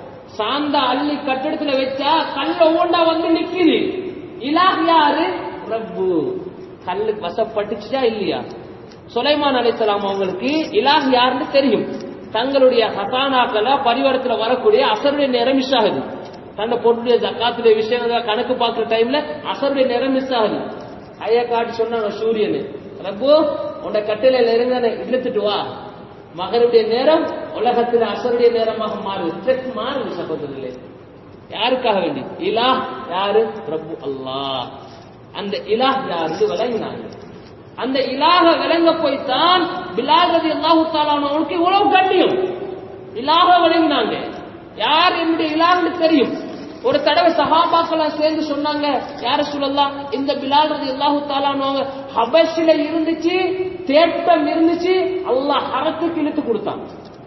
சாந்த அள்ளி கட்டிடத்துல வச்சா கல்ல ஒவ்வொன்றா வந்து நிக்குது இலாஹ் யாரு ரப்பு கல்லு வசப்பட்டுச்சா இல்லையா சுலைமான் அலைசலாம் அவங்களுக்கு இலாஹ் யாருன்னு தெரியும் தங்களுடைய ஹசானாக்கள பரிவரத்துல வரக்கூடிய அசருடைய நேரம் மிஸ் ஆகுது தன்னை பொருளுடைய ஜக்காத்துடைய விஷயங்கள் கணக்கு பார்க்குற டைம்ல அசருடைய நேரம் மிஸ் ஆகுது ஐயா காட்டி சொன்னாங்க சூரியன் ரப்பு உன்னை கட்டில இருங்க இழுத்துட்டு வா மகருடைய நேரம் உலகத்தில் அசருடைய நேரமாக மாறுது ஸ்ட்ரெஸ் மாறுது சகோதரர்களே யாருக்காக வேண்டி இலாஹ் யாரு ரப்பு அல்லாஹ் அந்த இலாஹ் யாருக்கு விளங்கினாங்க அந்த இலாக விளங்க போய்த்தான் பிலால் ரதி அல்லாஹு தாலானவனுக்கு இவ்வளவு கண்ணியம் இலாக விளங்கினாங்க யார் என்னுடைய இலான்னு தெரியும் ஒரு தடவை சஹாபாக்கெல்லாம் சேர்ந்து சொன்னாங்க யார சொல்லலாம் இந்த பிலால் ரதி அல்லாஹு தாலானவங்க ஹபஷில இருந்துச்சு தேட்டம் இருந்துச்சு அல்லாஹ் ஹரத்துக்கு இழுத்து கொடுத்தான்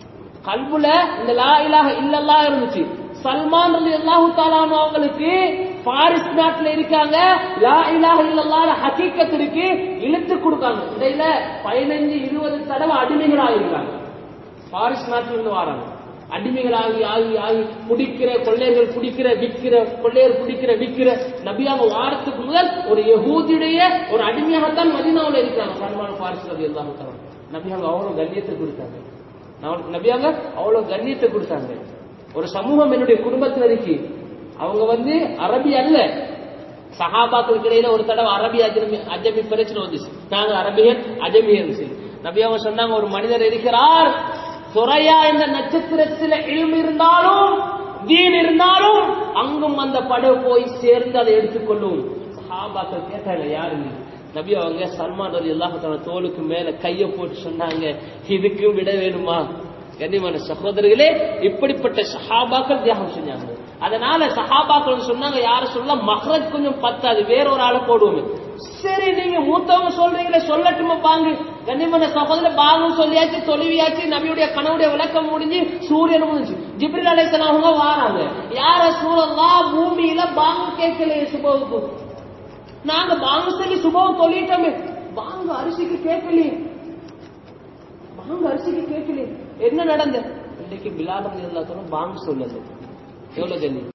கல்புல இந்த லா இலாஹ இல்லல்லா இருந்துச்சு சல்மான் ரலி அல்லாஹு தாலானு அவங்களுக்கு பாரிஸ் நாட்டுல இருக்காங்க லா இலாஹ இல்லல்லாஹ் ஹகீக்கத் இருக்கு இழுத்து கொடுக்காங்க இடையில பதினஞ்சு இருபது தடவை அடிமைகளா இருக்காங்க பாரிஸ் நாட்டுல இருந்து வராங்க அடிமைகள் ஆகி ஆகி ஆகி குடிக்கிற கொள்ளையர்கள் குடிக்கிற விக்கிற கொள்ளையர் குடிக்கிற விக்கிற நபியாக வாரத்துக்கு முதல் ஒரு யகூதியுடைய ஒரு அடிமையாகத்தான் மதினாவில் இருக்கிறாங்க சல்மான் பாரிஸ் ரலி அல்லாஹு தாலா நபியாக அவ்வளவு கண்ணியத்தை கொடுத்தாங்க நான் நபியாங்க அவ்வளவு கண்ணியத்தை கொடுத்தாங்க ஒரு சமூகம் என்னுடைய குடும்பத்துல இருக்கு அவங்க வந்து அரபி அல்ல சஹாபாக்களுக்கு இடையில ஒரு தடவை அரபி அஜமி அஜமி பிரச்சனை வந்துச்சு நாங்க அரபியன் அஜமியன் சொல்லி நபி அவங்க சொன்னாங்க ஒரு மனிதர் இருக்கிறார் துறையா இந்த நட்சத்திரத்துல இல்மு இருந்தாலும் தீன் இருந்தாலும் அங்கும் அந்த படகு போய் சேர்ந்து அதை எடுத்துக்கொள்ளும் சஹாபாக்கள் கேட்டாங்க யாரு நீ நபி அவங்க சல்மான் அலி அல்லாஹ் தோளுக்கு மேல கைய போட்டு சொன்னாங்க இதுக்கு விட வேணுமா கண்ணியமான சகோதரர்களே இப்படிப்பட்ட சஹாபாக்கள் தியாகம் செஞ்சாங்க அதனால சஹாபாக்கள் சொன்னாங்க யார சொல்ல மஹ்ரஜ் கொஞ்சம் பத்தாது வேற ஒரு ஆளை போடுவோமே சரி நீங்க மூத்தவங்க சொல்றீங்களே சொல்லட்டுமா பாங்கு கண்ணியமான சகோதர பாங்கும் சொல்லியாச்சு தொழுவியாச்சு நபியுடைய கனவுடைய விளக்கம் முடிஞ்சு சூரியன் முடிஞ்சு ஜிப்ரில் அலைசலாம் அவங்க வாராங்க யார சூழல்லா பூமியில பாங்கு கேட்கலையே சுபவுக்கு நாங்க பாங்கு சொல்லி சுபவம் சொல்லிட்டோமே பாங்கு அரிசிக்கு கேட்கலையே பாங்கு அரிசிக்கு கேட்கலையே என்ன நடந்த இன்னைக்கு பிலாலம் எல்லாத்தரும் பாங்கு சொல்லல எவ்வளவு கண்ணி